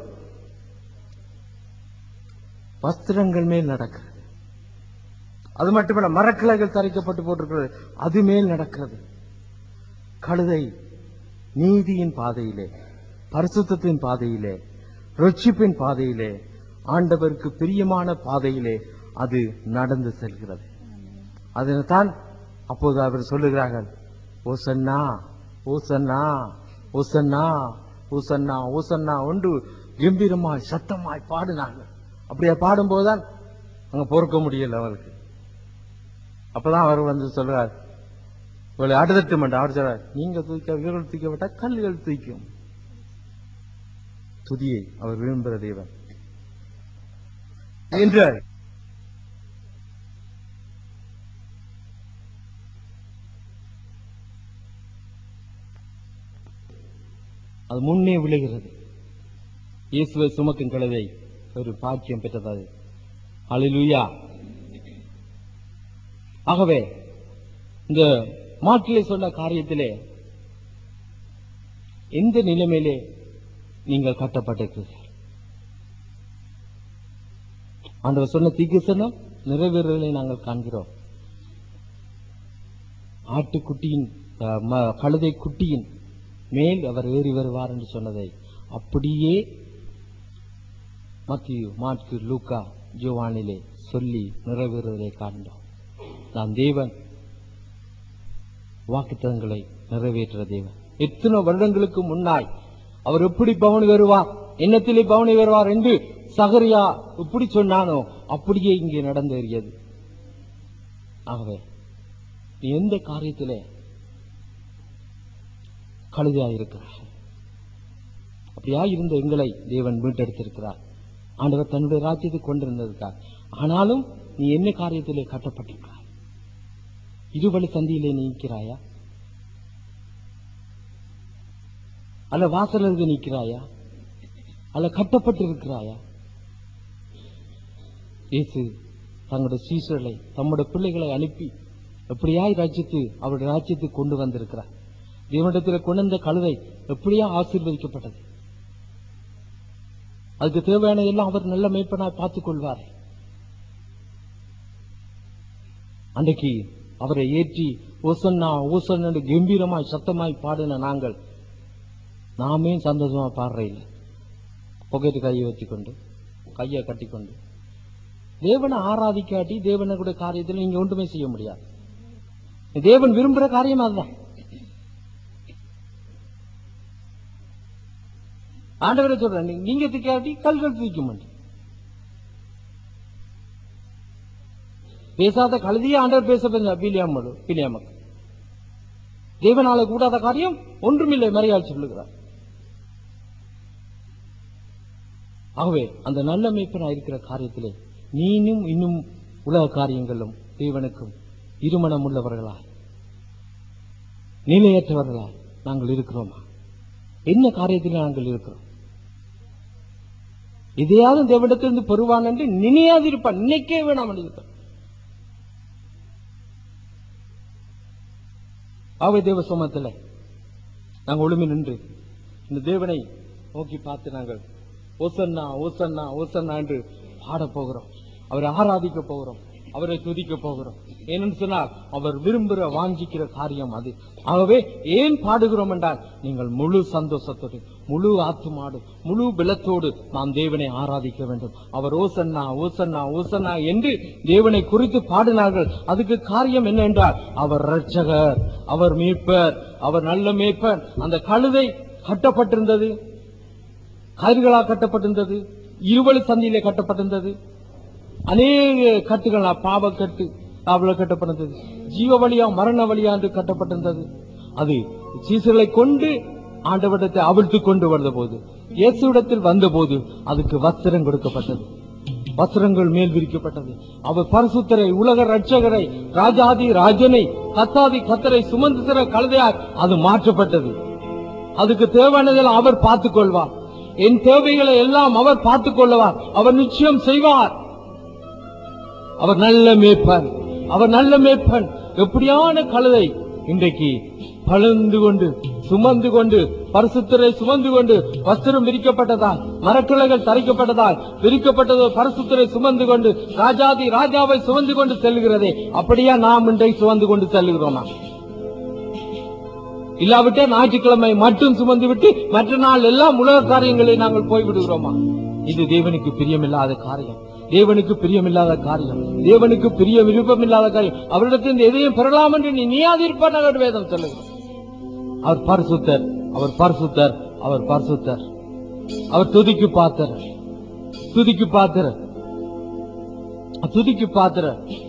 வஸ்திரங்கள் மேல் நடக்கிறது அது மட்டுமல்ல மரக்கிளைகள் தரைக்கப்பட்டு போட்டிருக்கிறது அது மேல் நடக்கிறது கழுதை நீதியின் பாதையிலே பரிசுத்தத்தின் பாதையிலே ரட்சிப்பின் பாதையிலே ஆண்டவருக்கு பிரியமான பாதையிலே அது நடந்து செல்கிறது அதனைத்தான் அப்போது அவர் சொல்லுகிறார்கள் ஓசன்னா ஓசன்னா ஓசன்னா ஓசன்னா ஓசன்னா ஒன்று கம்பீரமாய் சத்தமாய் பாடினாங்க அப்படியே பாடும்போதுதான் அங்க பொறுக்க முடியல அவருக்கு அப்பதான் அவர் வந்து சொல்றார் இவளை அடுத்தட்டு மாட்டா அவர் சொல்றார் நீங்க தூக்க இவர்கள் தூக்க விட்டா கல்லுகள் தூக்கும் துதியை அவர் விரும்புகிற தேவன் என்று அது முன்னே விழுகிறது இயேசுவை சுமக்கும் கழுதை ஒரு பாக்கியம் பெற்றது ஹalleluya ஆகவே இந்த மாட்டிலே சொன்ன காரியத்திலே எந்த நிலைமையிலே நீங்கள் கட்டப்பட்டிருக்கிறீர்கள் ஆண்டவர் சொன்ன தீர்க்கசனம் நிறைவேறுதலை நாங்கள் காண்கிறோம் ஆட்டுக்குட்டியின் அஹ், ம- கழுதை குட்டியின் மேல் அவர் ஏறி வருவார் என்று சொன்னதை அப்படியே மத்திய மாற்கு லூக்கா ஜோவானிலே சொல்லி நிறைவேறுவதை காண்கிறோம் நாம் தேவன் வாக்குத்தங்களை நிறைவேற்ற தேவன் எத்தனை வருடங்களுக்கு முன்னாய் அவர் எப்படி பவனி வருவார் எண்ணத்திலே பவனி வருவார் என்று சகரியா எப்படி சொன்னானோ அப்படியே இங்கே நடந்தேறியது ஆகவே நீ எந்த காரியத்திலே கழுதையாயிருக்கிறார் அப்படியா இருந்த எங்களை தேவன் மீட்டெடுத்திருக்கிறார் ஆண்டவர் தன்னுடைய ராஜ்யத்தை கொண்டிருந்திருக்கார் ஆனாலும் நீ என்ன காரியத்திலே கட்டப்பட்டிருக்கிறாய் இருவழி சந்தியிலே நீ நிற்கிறாயா அல்ல வாசலுக்கு நிற்கிறாயா அல்ல கட்டப்பட்டிருக்கிறாயா இயேசு தங்களுடைய சீசர்களை தம்முடைய பிள்ளைகளை அனுப்பி எப்படியாய் ராஜ்யத்து அவருடைய ராஜ்யத்துக்கு கொண்டு வந்திருக்கிறார் தேவனிடத்தில் கொண்டு வந்த கழுதை எப்படியா ஆசீர்வதிக்கப்பட்டது அதுக்கு தேவையான எல்லாம் அவர் நல்ல மேய்ப்பனாய் பார்த்துக் கொள்வார் அன்றைக்கு அவரை ஏற்றி ஓசன்னா ஓசன் என்று கம்பீரமாய் சத்தமாய் பாடின நாங்கள் நாமே சந்தோஷமா பாடுற இல்லை பொக்கெட்டு கையை வச்சுக்கொண்டு கையை கட்டிக்கொண்டு தேவனை ஆராதிக்காட்டி தேவனுடைய காரியத்தில் நீங்க ஒன்றுமே செய்ய முடியாது தேவன் விரும்புற காரியம் அதுதான் ஆண்டவரை சொல்றேன் நீ- நீங்க திக்காட்டி கல்கள் தூக்க மாட்டேன் பேசாத கழுதியே ஆண்டவர் பேச பிலியாமடு பிலியாமக்கு தேவனால கூடாத காரியம் ஒன்றுமில்லை மறையால் சொல்லுகிறார் ஆகவே அந்த நல்ல மேய்ப்பனா இருக்கிற காரியத்திலே நீனும் இன்னும் உலக காரியங்களும் தேவனுக்கும் இருமணம் உள்ளவர்களாய் நிலையற்றவர்களாய் நாங்கள் இருக்கிறோமா என்ன காரியத்தில் நாங்கள் இருக்கிறோம் இதையாவது தேவனிடத்திலிருந்து பெறுவான் என்று நினையாது இருப்பான் நினைக்கவே வேணாம் என்று இருப்பான் ஆகவே தேவ சமத்தில் நாங்கள் ஒளிமை நின்று இந்த தேவனை நோக்கி பார்த்து நாங்கள் ஓசன்னா ஓசன்னா ஓசன்னா என்று பாடப் போகிறோம் அவரை ஆராதிக்க போகிறோம் அவரை துதிக்க போகிறோம் ஏனென்று சொன்னால் அவர் விரும்புகிற வாஞ்சிக்கிற காரியம் அது ஆகவே ஏன் பாடுகிறோம் என்றால் நீங்கள் முழு சந்தோஷத்தோடு முழு ஆத்துமாடு முழு பலத்தோடு நாம் தேவனை ஆராதிக்க வேண்டும் அவர் ஓசன்னா ஓசன்னா ஓசன்னா என்று தேவனை குறித்து பாடினார்கள் அதுக்கு காரியம் என்ன என்றால் அவர் இரட்சகர் அவர் மீட்பர் அவர் நல்ல மீட்பர் அந்த கழுதை கட்டப்பட்டிருந்தது கயிறுகளால் கட்டப்பட்டிருந்தது இருவழி சந்தியிலே கட்டப்பட்டிருந்தது அநேக கட்டுகள் பாவக்கட்டு அவ்வளவு கட்டப்பட்டிருந்தது ஜீவ வழியா மரண வழியா என்று கட்டப்பட்டிருந்தது அது சீசர்களை கொண்டு ஆண்டவரிடத்தை அவிழ்த்து கொண்டு வந்த போது இயேசுவிடத்தில் வந்தபோது அதுக்கு வஸ்திரம் கொடுக்கப்பட்டது வஸ்திரங்கள் மேல் விரிக்கப்பட்டது அவர் பரிசுத்தரை உலக ரட்சகரை ராஜாதி ராஜனை கத்தாதி கத்தரை சுமந்துகிற கழுதையார் அது மாற்றப்பட்டது அதுக்கு தேவையானதெல்லாம் அவர் பார்த்துக் கொள்வார் என் தேவைகளை எல்லாம் அவர் பார்த்துக் கொள்வார் அவர் நிச்சயம் செய்வார் அவர் நல்ல மேய்ப்பன் அவர் நல்ல மேய்ப்பன் எப்படியான கழுதை இன்றைக்கு பழுந்து கொண்டு சுமந்து கொண்டு பரிசுத்தரை சுமந்து கொண்டு வஸ்திரம் விரிக்கப்பட்டதால் மரக்கிளைகள் தரிக்கப்பட்டதால் விரிக்கப்பட்டதோ பரிசுத்தரை சுமந்து கொண்டு ராஜாதி ராஜாவை சுமந்து கொண்டு செல்கிறதே அப்படியா நாம் இன்றைக்கு சுமந்து கொண்டு செல்கிறோமா இல்லாவிட்டா ஞாயிற்றுக்கிழமை மட்டும் சுமந்து விட்டு மற்ற நாள் எல்லாம் உலக காரியங்களை நாங்கள் போய்விடுகிறோமா இது தேவனுக்கு பிரியமில்லாத காரியம் தேவனுக்கு பிரியமில்லாத காரியம் தேவனுக்கு பிரிய விருப்பமில்லாத காரியம் அவரிடத்தில் எதையும் பெறலாம் என்று நீ நீயாதிருப்பார் நகர் வேதம் சொல்லுகிறோம் அவர் பரிசுத்தர் அவர் பரிசுத்தர் அவர் பரிசுத்தர் அவர் துதிக்கு பாத்திர துதிக்கு பாத்திர துதிக்கு பாத்திர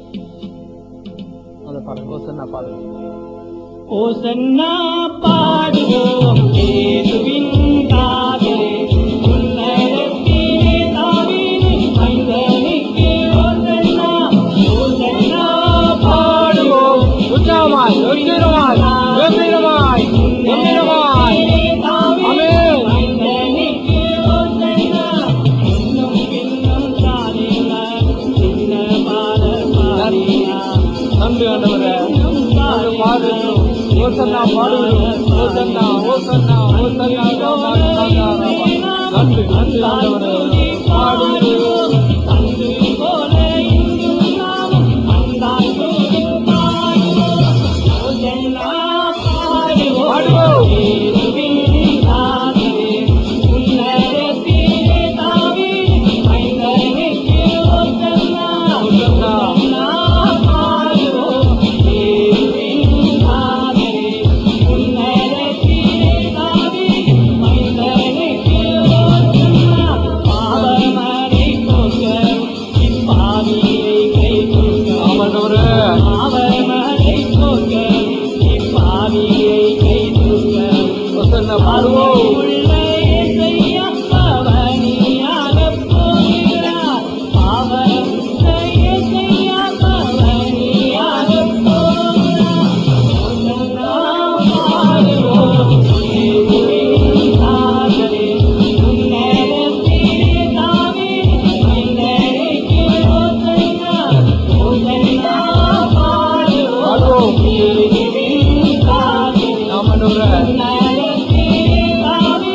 அந்த பாருங்க சொன்னா பாருங்க ஓசன்னா பாடுவோம் இயேசுவின் காதிலே உன்னதத்திலே தாவீது மைந்தனுக்கு ஓசன்னா ஓசன்னா பாடுவோம் உற்சாகமாய் கம்பீரமாய் கம்பீரமாய் கம்பீரமாய் ஆமென். மைந்தனுக்கு ஓசன்னா இன்னும் பின்னும் சாலினா சின்ன பாடல் பாடினா நன்றி ஆண்டவரே நாங்கள் பாடுகிறோம் ஓசன்னா பாடுகிறோம் ஓசன்னா ஓசன்னா ஓசன்னா ஓசன்னா நன்றி நன்றி ஆண்டவரே பாடுகிறோம் தந்து போல இங்கும் நாமும் அந்தாண்டோடு பாடுவோம். ஓசன்னா பாடுவோம். பாடுவோம். இயேசுவின் நாமமே உன்னதத்திலே தாவீது மைந்தனுக்கு ஓசன்னா. ஓசன்னா பாடுவோம். இயேசுவின் நாமமே உன்னதத்திலே தாவீது மைந்தனுக்கு ஓசன்னா. பாவமறை போக்க இப்பாவியை கை ஆமாண்டவரே பாவமறை போக்க இப்பாவியை கை ஓசன்னா பாடுவோம் உள்ள இசையா பவனியாகப் போகிறார். பாவம் இசையா பவனியாகப் போகிறார். ஓசன்னா பாடுவோம். இயேசுவின் நாமமே உன்னதத்திலே தாவீது மைந்தனுக்கு ஓசன்னா. ஓசன்னா பாடுவோம். பாடுவோம். இயேசுவின் நாமமே ஆமாண்டவரே உன்னதத்திலே தாவீது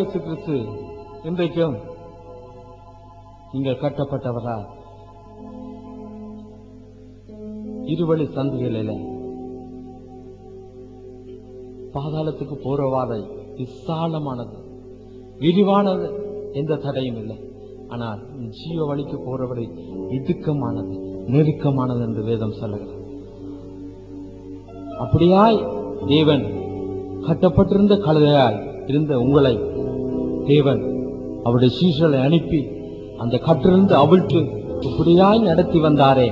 இயேசு கிறிஸ்து இன்றைக்கும் நீங்கள் கட்டப்பட்டவரா இருவழி சந்திகளில பாதாளத்துக்கு போற வாதை விசாலமானது விரிவானது எந்த தடையும் இல்லை ஆனால் ஜீவ வழிக்கு போறவரை இடுக்கமானது நெருக்கமானது என்று வேதம் சொல்லுகிறது அப்படியாய் தேவன் கட்டப்பட்டிருந்த கழுதையாய் இருந்த உங்களை தேவன் அவருடைய சீசலை அனுப்பி அந்த கட்டிலிருந்து அவிழ்த்து இப்படியாய் நடத்தி வந்தாரே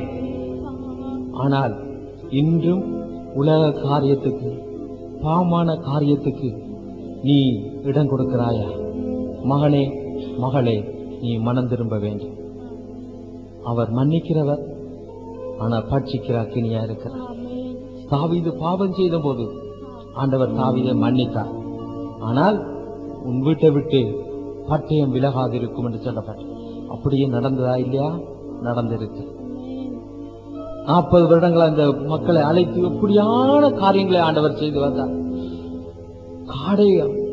ஆனால் இன்றும் உலக காரியத்துக்கு பாவமான காரியத்துக்கு நீ இடம் கொடுக்கிறாயா மகனே மகளே நீ மனம் திரும்ப வேண்டும் அவர் மன்னிக்கிறவர் ஆனால் பட்சிக்கிற அக்கினியா இருக்கிறார் தாவீது பாவம் செய்த போது ஆண்டவர் தாவீதை மன்னித்தார் ஆனால் உன் வீட்டை விட்டு பட்டயம் விலகாதிருக்கும் என்று சொல்லப்பட்டது அப்படியே நடந்ததா இல்லையா நடந்திருக்கு நாற்பது வருடங்கள் அந்த மக்களை அழைத்து எப்படியான காரியங்களை ஆண்டவர் செய்து வந்தார் காடை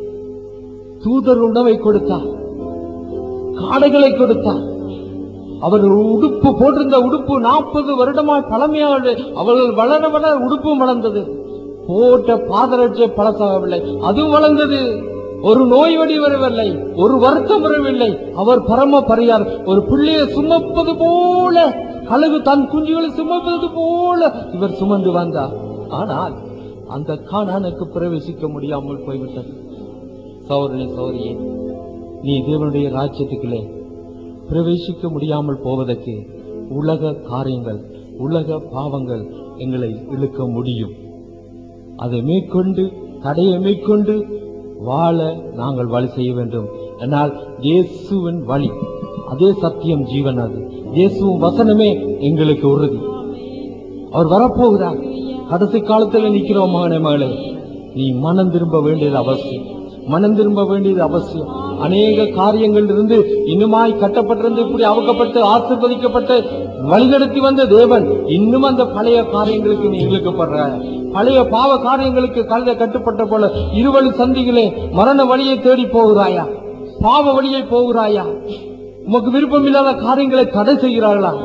தூதர் உணவை கொடுத்தார் காடைகளை கொடுத்தார் அவர் உடுப்பு போட்டிருந்த உடுப்பு நாற்பது வருடமாய் பழமையாக அவர்கள் வளர வளர உடுப்பும் வளர்ந்தது போட்ட பாதரட்சை பழசாகவில்லை அதுவும் வளர்ந்தது ஒரு நோய் வடி வரவில்லை ஒரு வருத்தம் வரவில்லை அவர் பரம பரியார் ஒரு பிள்ளையை சுமப்பது போல கழுகு தன் குஞ்சுகளை சுமப்பது போல இவர் சுமந்து வந்தார் ஆனால் அந்த காணானுக்கு பிரவேசிக்க முடியாமல் போய்விட்டது சௌரனி சௌரியே நீ தேவனுடைய ராஜ்யத்துக்குள்ளே பிரவேசிக்க முடியாமல் போவதற்கு உலக காரியங்கள் உலக பாவங்கள் எங்களை இழுக்க முடியும் அதை மேற்கொண்டு தடையை மேற்கொண்டு வாழ நாங்கள் வழி செய்ய வேண்டும் என்னால் இயேசுவின் வழி அதே சத்தியம் ஜீவன் அது இயேசுவின் வசனமே எங்களுக்கு உறுதி அவர் வரப்போகிறார் கடைசி காலத்தில் நிக்கிறோம் மகனே மகளே நீ மனம் திரும்ப வேண்டியது அவசியம் மனம் திரும்ப வேண்டியது அவசியம் அநேக காரியங்கள் இருந்து இன்னுமாய் கட்டப்பட்டிருந்து இப்படி அவுக்கப்பட்டு ஆசிர்வதிக்கப்பட்டு வழிநடத்தி வந்த தேவன் இன்னும் அந்த பழைய காரியங்களுக்கு நீ இழுக்கப்படுற பழைய பாவ காரியங்களுக்கு கழுத கட்டுப்பட்ட போல இருவழி சந்திகளே மரண வழியை தேடி போகிறாயா பாவ வழியை போகிறாயா உமக்கு விருப்பம் இல்லாத காரியங்களை தடை செய்கிறார்களா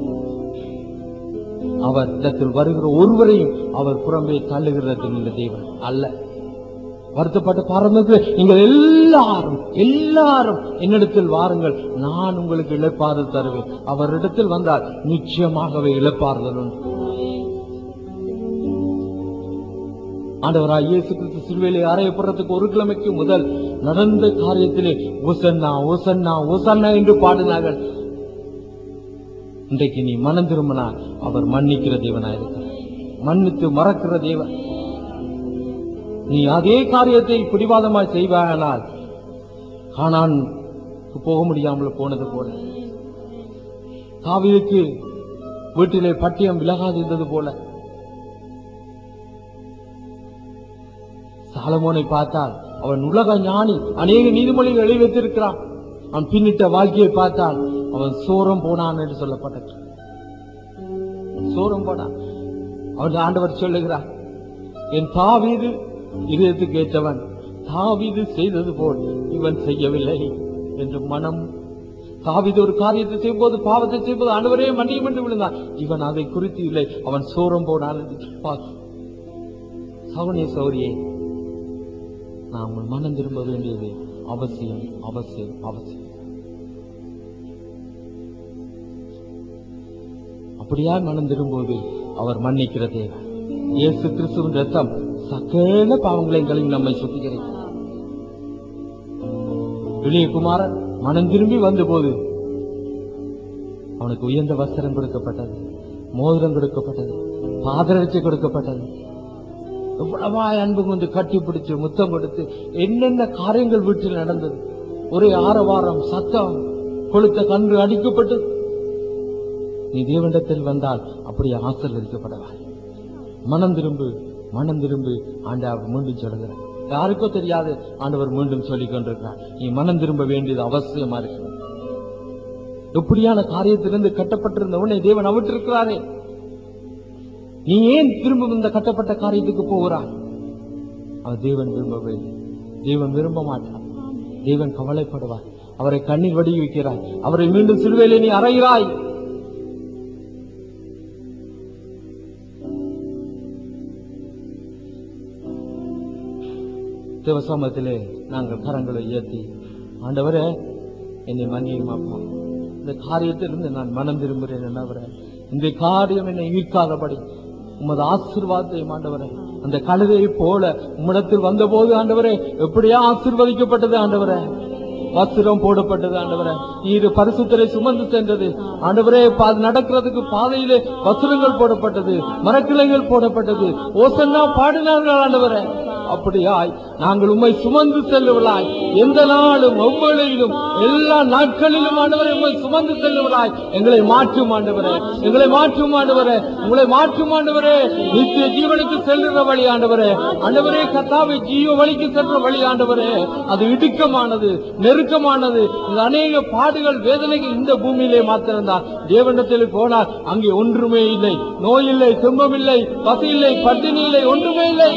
அவர் இடத்தில் வருகிற ஒருவரையும் அவர் புறம்பே தள்ளுகிறது இந்த தேவன் அல்ல வருத்தப்பட்ட பாரம்பரிய நீங்கள் எல்லாரும் எல்லாரும் என்னிடத்தில் வாருங்கள் நான் உங்களுக்கு இழப்பாறுதல் தருவேன் அவரிடத்தில் வந்தால் நிச்சயமாகவே இழப்பாறுதல் உண்டு ஆண்டவராய் இயேசு கிறிஸ்து சிலுவையிலே அறையப்படுறதுக்கு ஒரு கிழமைக்கு முதல் நடந்த காரியத்திலே ஓசன்னா ஓசன்னா ஓசன்னா என்று பாடினார்கள் இன்றைக்கு நீ மனம் திரும்பினா அவர் மன்னிக்கிற தேவனாயிருக்கிறார் மன்னித்து மறக்கிற தேவன் நீ அதே காரியத்தை பிடிவாதமாய் செய்வாயானால் காணான் போக முடியாமல் போனது போல தாவீதுக்கு வீட்டிலே பட்டியம் விலகாதிருந்தது போல சாலமோனை பார்த்தால் அவன் உலக ஞானி அநேக நீதிமொழிகள் எழுதி வைத்திருக்கிறான் அவன் பின்னிட்ட வாழ்க்கையை பார்த்தால் அவன் சோரம் போனான் என்று சொல்லப்பட்டது சோரம் போனான் அவன் ஆண்டவர் சொல்லுகிறார் என் தாவீது இதயத்துக்கு ஏற்றவன் தாவீது செய்தது போல் இவன் செய்யவில்லை என்று மனம் தாவீது ஒரு காரியத்தை செய்யும்போது பாவத்தை செய்யும்போது ஆண்டவரே மன்னியும் என்று விழுந்தான் இவன் அதை குறித்து இல்லை அவன் சோரம் போனான் என்று பார். சௌனிய சௌரியே நாம் மனம் திரும்ப வேண்டியது அவசியம் அவசியம் அவசியம் அப்படியா மனம் திரும்புவது அவர் மன்னிக்கிற தேவன் இயேசு கிறிஸ்துவின் ரத்தம் சகல பாவங்களையும் கழுவி நம்மை சுத்திகரிக்கும் இளைய குமாரன் மனம் திரும்பி வந்தபோது அவனுக்கு உயர்ந்த வஸ்திரம் கொடுக்கப்பட்டது மோதிரம் கொடுக்கப்பட்டது பாதரட்சி கொடுக்கப்பட்டது எவ்வளவாய் அன்பு கொண்டு கட்டி பிடிச்சு முத்தம் கொடுத்து என்னென்ன காரியங்கள் வீட்டில் நடந்தது ஒரே ஆரவாரம் சத்தம் கொளுத்த கன்று அடிக்கப்பட்டது நீ தேவனிடத்தில் வந்தால் அப்படி ஆசீர்வதிக்கப்படவாய் மனம் திரும்பு மனம் திரும்பு ஆண்டவர் மீண்டும் சொல்லுகிறார் யாருக்கோ தெரியாது ஆண்டவர் மீண்டும் சொல்லிக் கொண்டிருக்கிறார் நீ மனம் திரும்ப வேண்டியது அவசியமா இருக்கு எப்படியான காரியத்திலிருந்து கட்டப்பட்டிருந்த உன்னை தேவன் அவிட்டிருக்கிறாரே நீ ஏன் திரும்ப இந்த கட்டப்பட்ட காரியத்துக்கு போகிறாய் அவர் தேவன் விரும்பவே இல்லை. தேவன் விரும்ப மாட்டார் தேவன் கவலைப்படுவார் அவரை கண்ணீர் வடி வைக்கிறாய் அவரை மீண்டும் சிலுவையிலே நீ அறைகிறாய் தேவசமத்திலே நாங்கள் கரங்களை உயர்த்தி ஆண்டவரே என்னை மன்னியும் அப்பா இந்த காரியத்திலிருந்து நான் மனம் திரும்புகிறேன் ஆண்டவரே இந்த காரியம் என்னை ஈர்க்காதபடி உமது ஆசீர்வாதத்தை ஆண்டவரே அந்த கழுதையை போல உம்மிடத்தில் வந்தபோது ஆண்டவரே எப்படியா ஆசீர்வதிக்கப்பட்டது ஆண்டவரே வஸ்திரம் போடப்பட்டது ஆண்டவரே நீர் பரிசுத்தரை சுமந்து சென்றது ஆண்டவரே பா- நடக்கிறதுக்கு பாதையிலே வஸ்திரங்கள் போடப்பட்டது மரக்கிளைகள் போடப்பட்டது ஓசன்னா பாடினார்கள் ஆண்டவரே அப்படியாய் நாங்கள் உம்மை சுமந்து செல்லுவலாய் எந்த நாளும் ஒவ்வொருளையிலும் எல்லா நாட்களிலும் ஆண்டவரை உம்மை சுமந்து செல்லுவலாய் எங்களை மாற்றும் ஆண்டவரே எங்களை மாற்றும் ஆண்டவரே உங்களை மாற்றும் ஆண்டவரே நித்திய ஜீவனுக்கு செல்லுற வழி ஆண்டவரே ஆண்டவரே கத்தாவை ஜீவ வழிக்கு சென்ற வழி ஆண்டவரே அது இடுக்கமானது நெருக்கமானது இந்த அநேக பாடுகள் வேதனைகள் இந்த பூமியிலே மாத்திரம்தான் தேவனிடத்தில் போனால் அங்கே ஒன்றுமே இல்லை நோய் இல்லை துன்பம் இல்லை பசி இல்லை பட்டினி இல்லை ஒன்றுமே இல்லை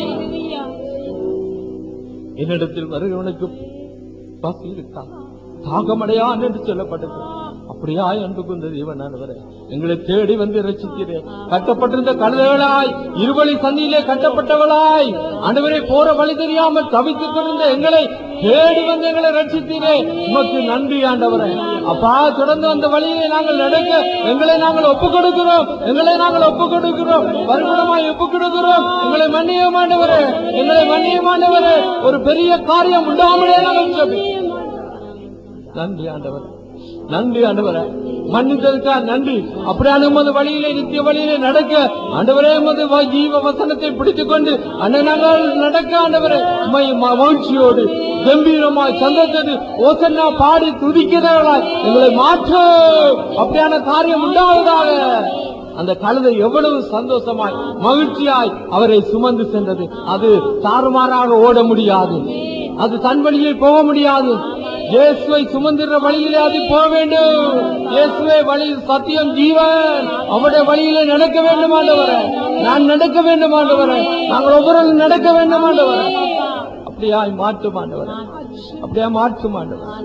என்னிடத்தில் வருகிறவனுக்கு பசி இருக்கா தாகமடையான் என்று சொல்லப்பட்டது அப்படியா அன்பு கொண்ட தேவனானவரே எங்களை தேடி வந்து ரசிக்கிறேன் கட்டப்பட்டிருந்த கழுதைகளாய் இருவழி சந்தியிலே கட்டப்பட்டவளாய் ஆண்டவரே போற வழி தெரியாமல் தவித்துக் கொண்டிருந்த எங்களை தேடி வந்து எங்களை ரட்சித்தீரே உமக்கு நன்றி ஆண்டவரே அப்பா தொடர்ந்து அந்த வழியிலே நாங்கள் நடக்க எங்களை நாங்கள் ஒப்புக் கொடுக்கிறோம் எங்களை நாங்கள் ஒப்புக் கொடுக்கிறோம் வருமானமாய் ஒப்புக் கொடுக்கிறோம் எங்களை மன்னிய மாண்டவரே எங்களை மன்னிய மாண்டவரே ஒரு பெரிய காரியம் உண்டாமலே நாங்கள் ஜெபி நன்றி ஆண்டவர் நன்றி ஆண்டவரே மன்னித்ததுக்கா நன்றி அப்படியான உமது வழியிலே நித்திய வழியிலே நடக்க ஆண்டவரே உமது வ- ஜீவ வசனத்தை பிடித்துக் கொண்டு அண்ணன் நாங்கள் நடக்க ஆண்டவரே உம்மை ம- மகிழ்ச்சியோடு கம்பீரமாய் சந்தத்தது ஓசன்னா பாடி துதிக்கிறவர்களாய் எங்களை மாற்ற அப்படியான காரியம் உண்டாவதாக அந்த கழுதை எவ்வளவு சந்தோஷமாய் மகிழ்ச்சியாய் அவரை சுமந்து சென்றது அது தாறுமாறாக ஓட முடியாது அது தன் வழியில் போக முடியாது இயேசுவை சுமந்திர வழியிலே அது போக வேண்டும் இயேசுவை வழி சத்தியம் ஜீவன் அவருடைய வழியிலே நடக்க வேண்டும் ஆண்டவரே நான் நடக்க வேண்டும் ஆண்டவரே நாங்கள் ஒவ்வொருவரும் நடக்க வேண்டும் ஆண்டவரே அப்படியா மாற்றும் ஆண்டவரே அப்படியா மாற்றும் ஆண்டவரே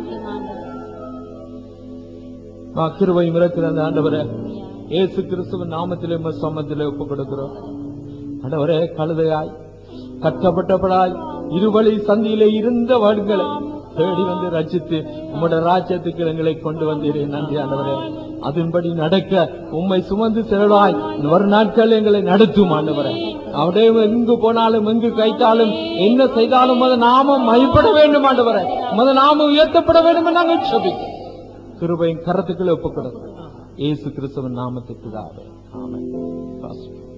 நான் கிருபையும் இருக்கிற அந்த ஆண்டவரே இயேசு கிறிஸ்துவின் நாமத்திலே உம்மை சமத்திலே ஒப்புக் கொடுக்கிறோம் ஆண்டவரே கழுதையாய் கட்டப்பட்டவளாய் இருவழி சந்தியிலே இருந்த வடுகளை தேடி வந்து ரச்சித்து உம்முடைய ராஜ்யத்துக்கு எங்களை கொண்டு வந்தீரே நன்றி ஆண்டவரே அதன்படி நடக்க உம்மை சுமந்து செல்வாய் வரும் நாட்கள் எங்களை நடத்தும் ஆண்டவரே அவரே எங்கு போனாலும் எங்கு கைத்தாலும் என்ன செய்தாலும் அது நாமம் மயப்பட வேண்டும் ஆண்டவரே உமது நாமம் உயர்த்தப்பட வேண்டும் என்று நாங்கள் செபிக்கிறோம் கிருபையின் கரத்துக்களை ஒப்புக்கொடுக்கும் இயேசு கிறிஸ்துவின் நாமத்துக்கு ஆமென். ஆமென்.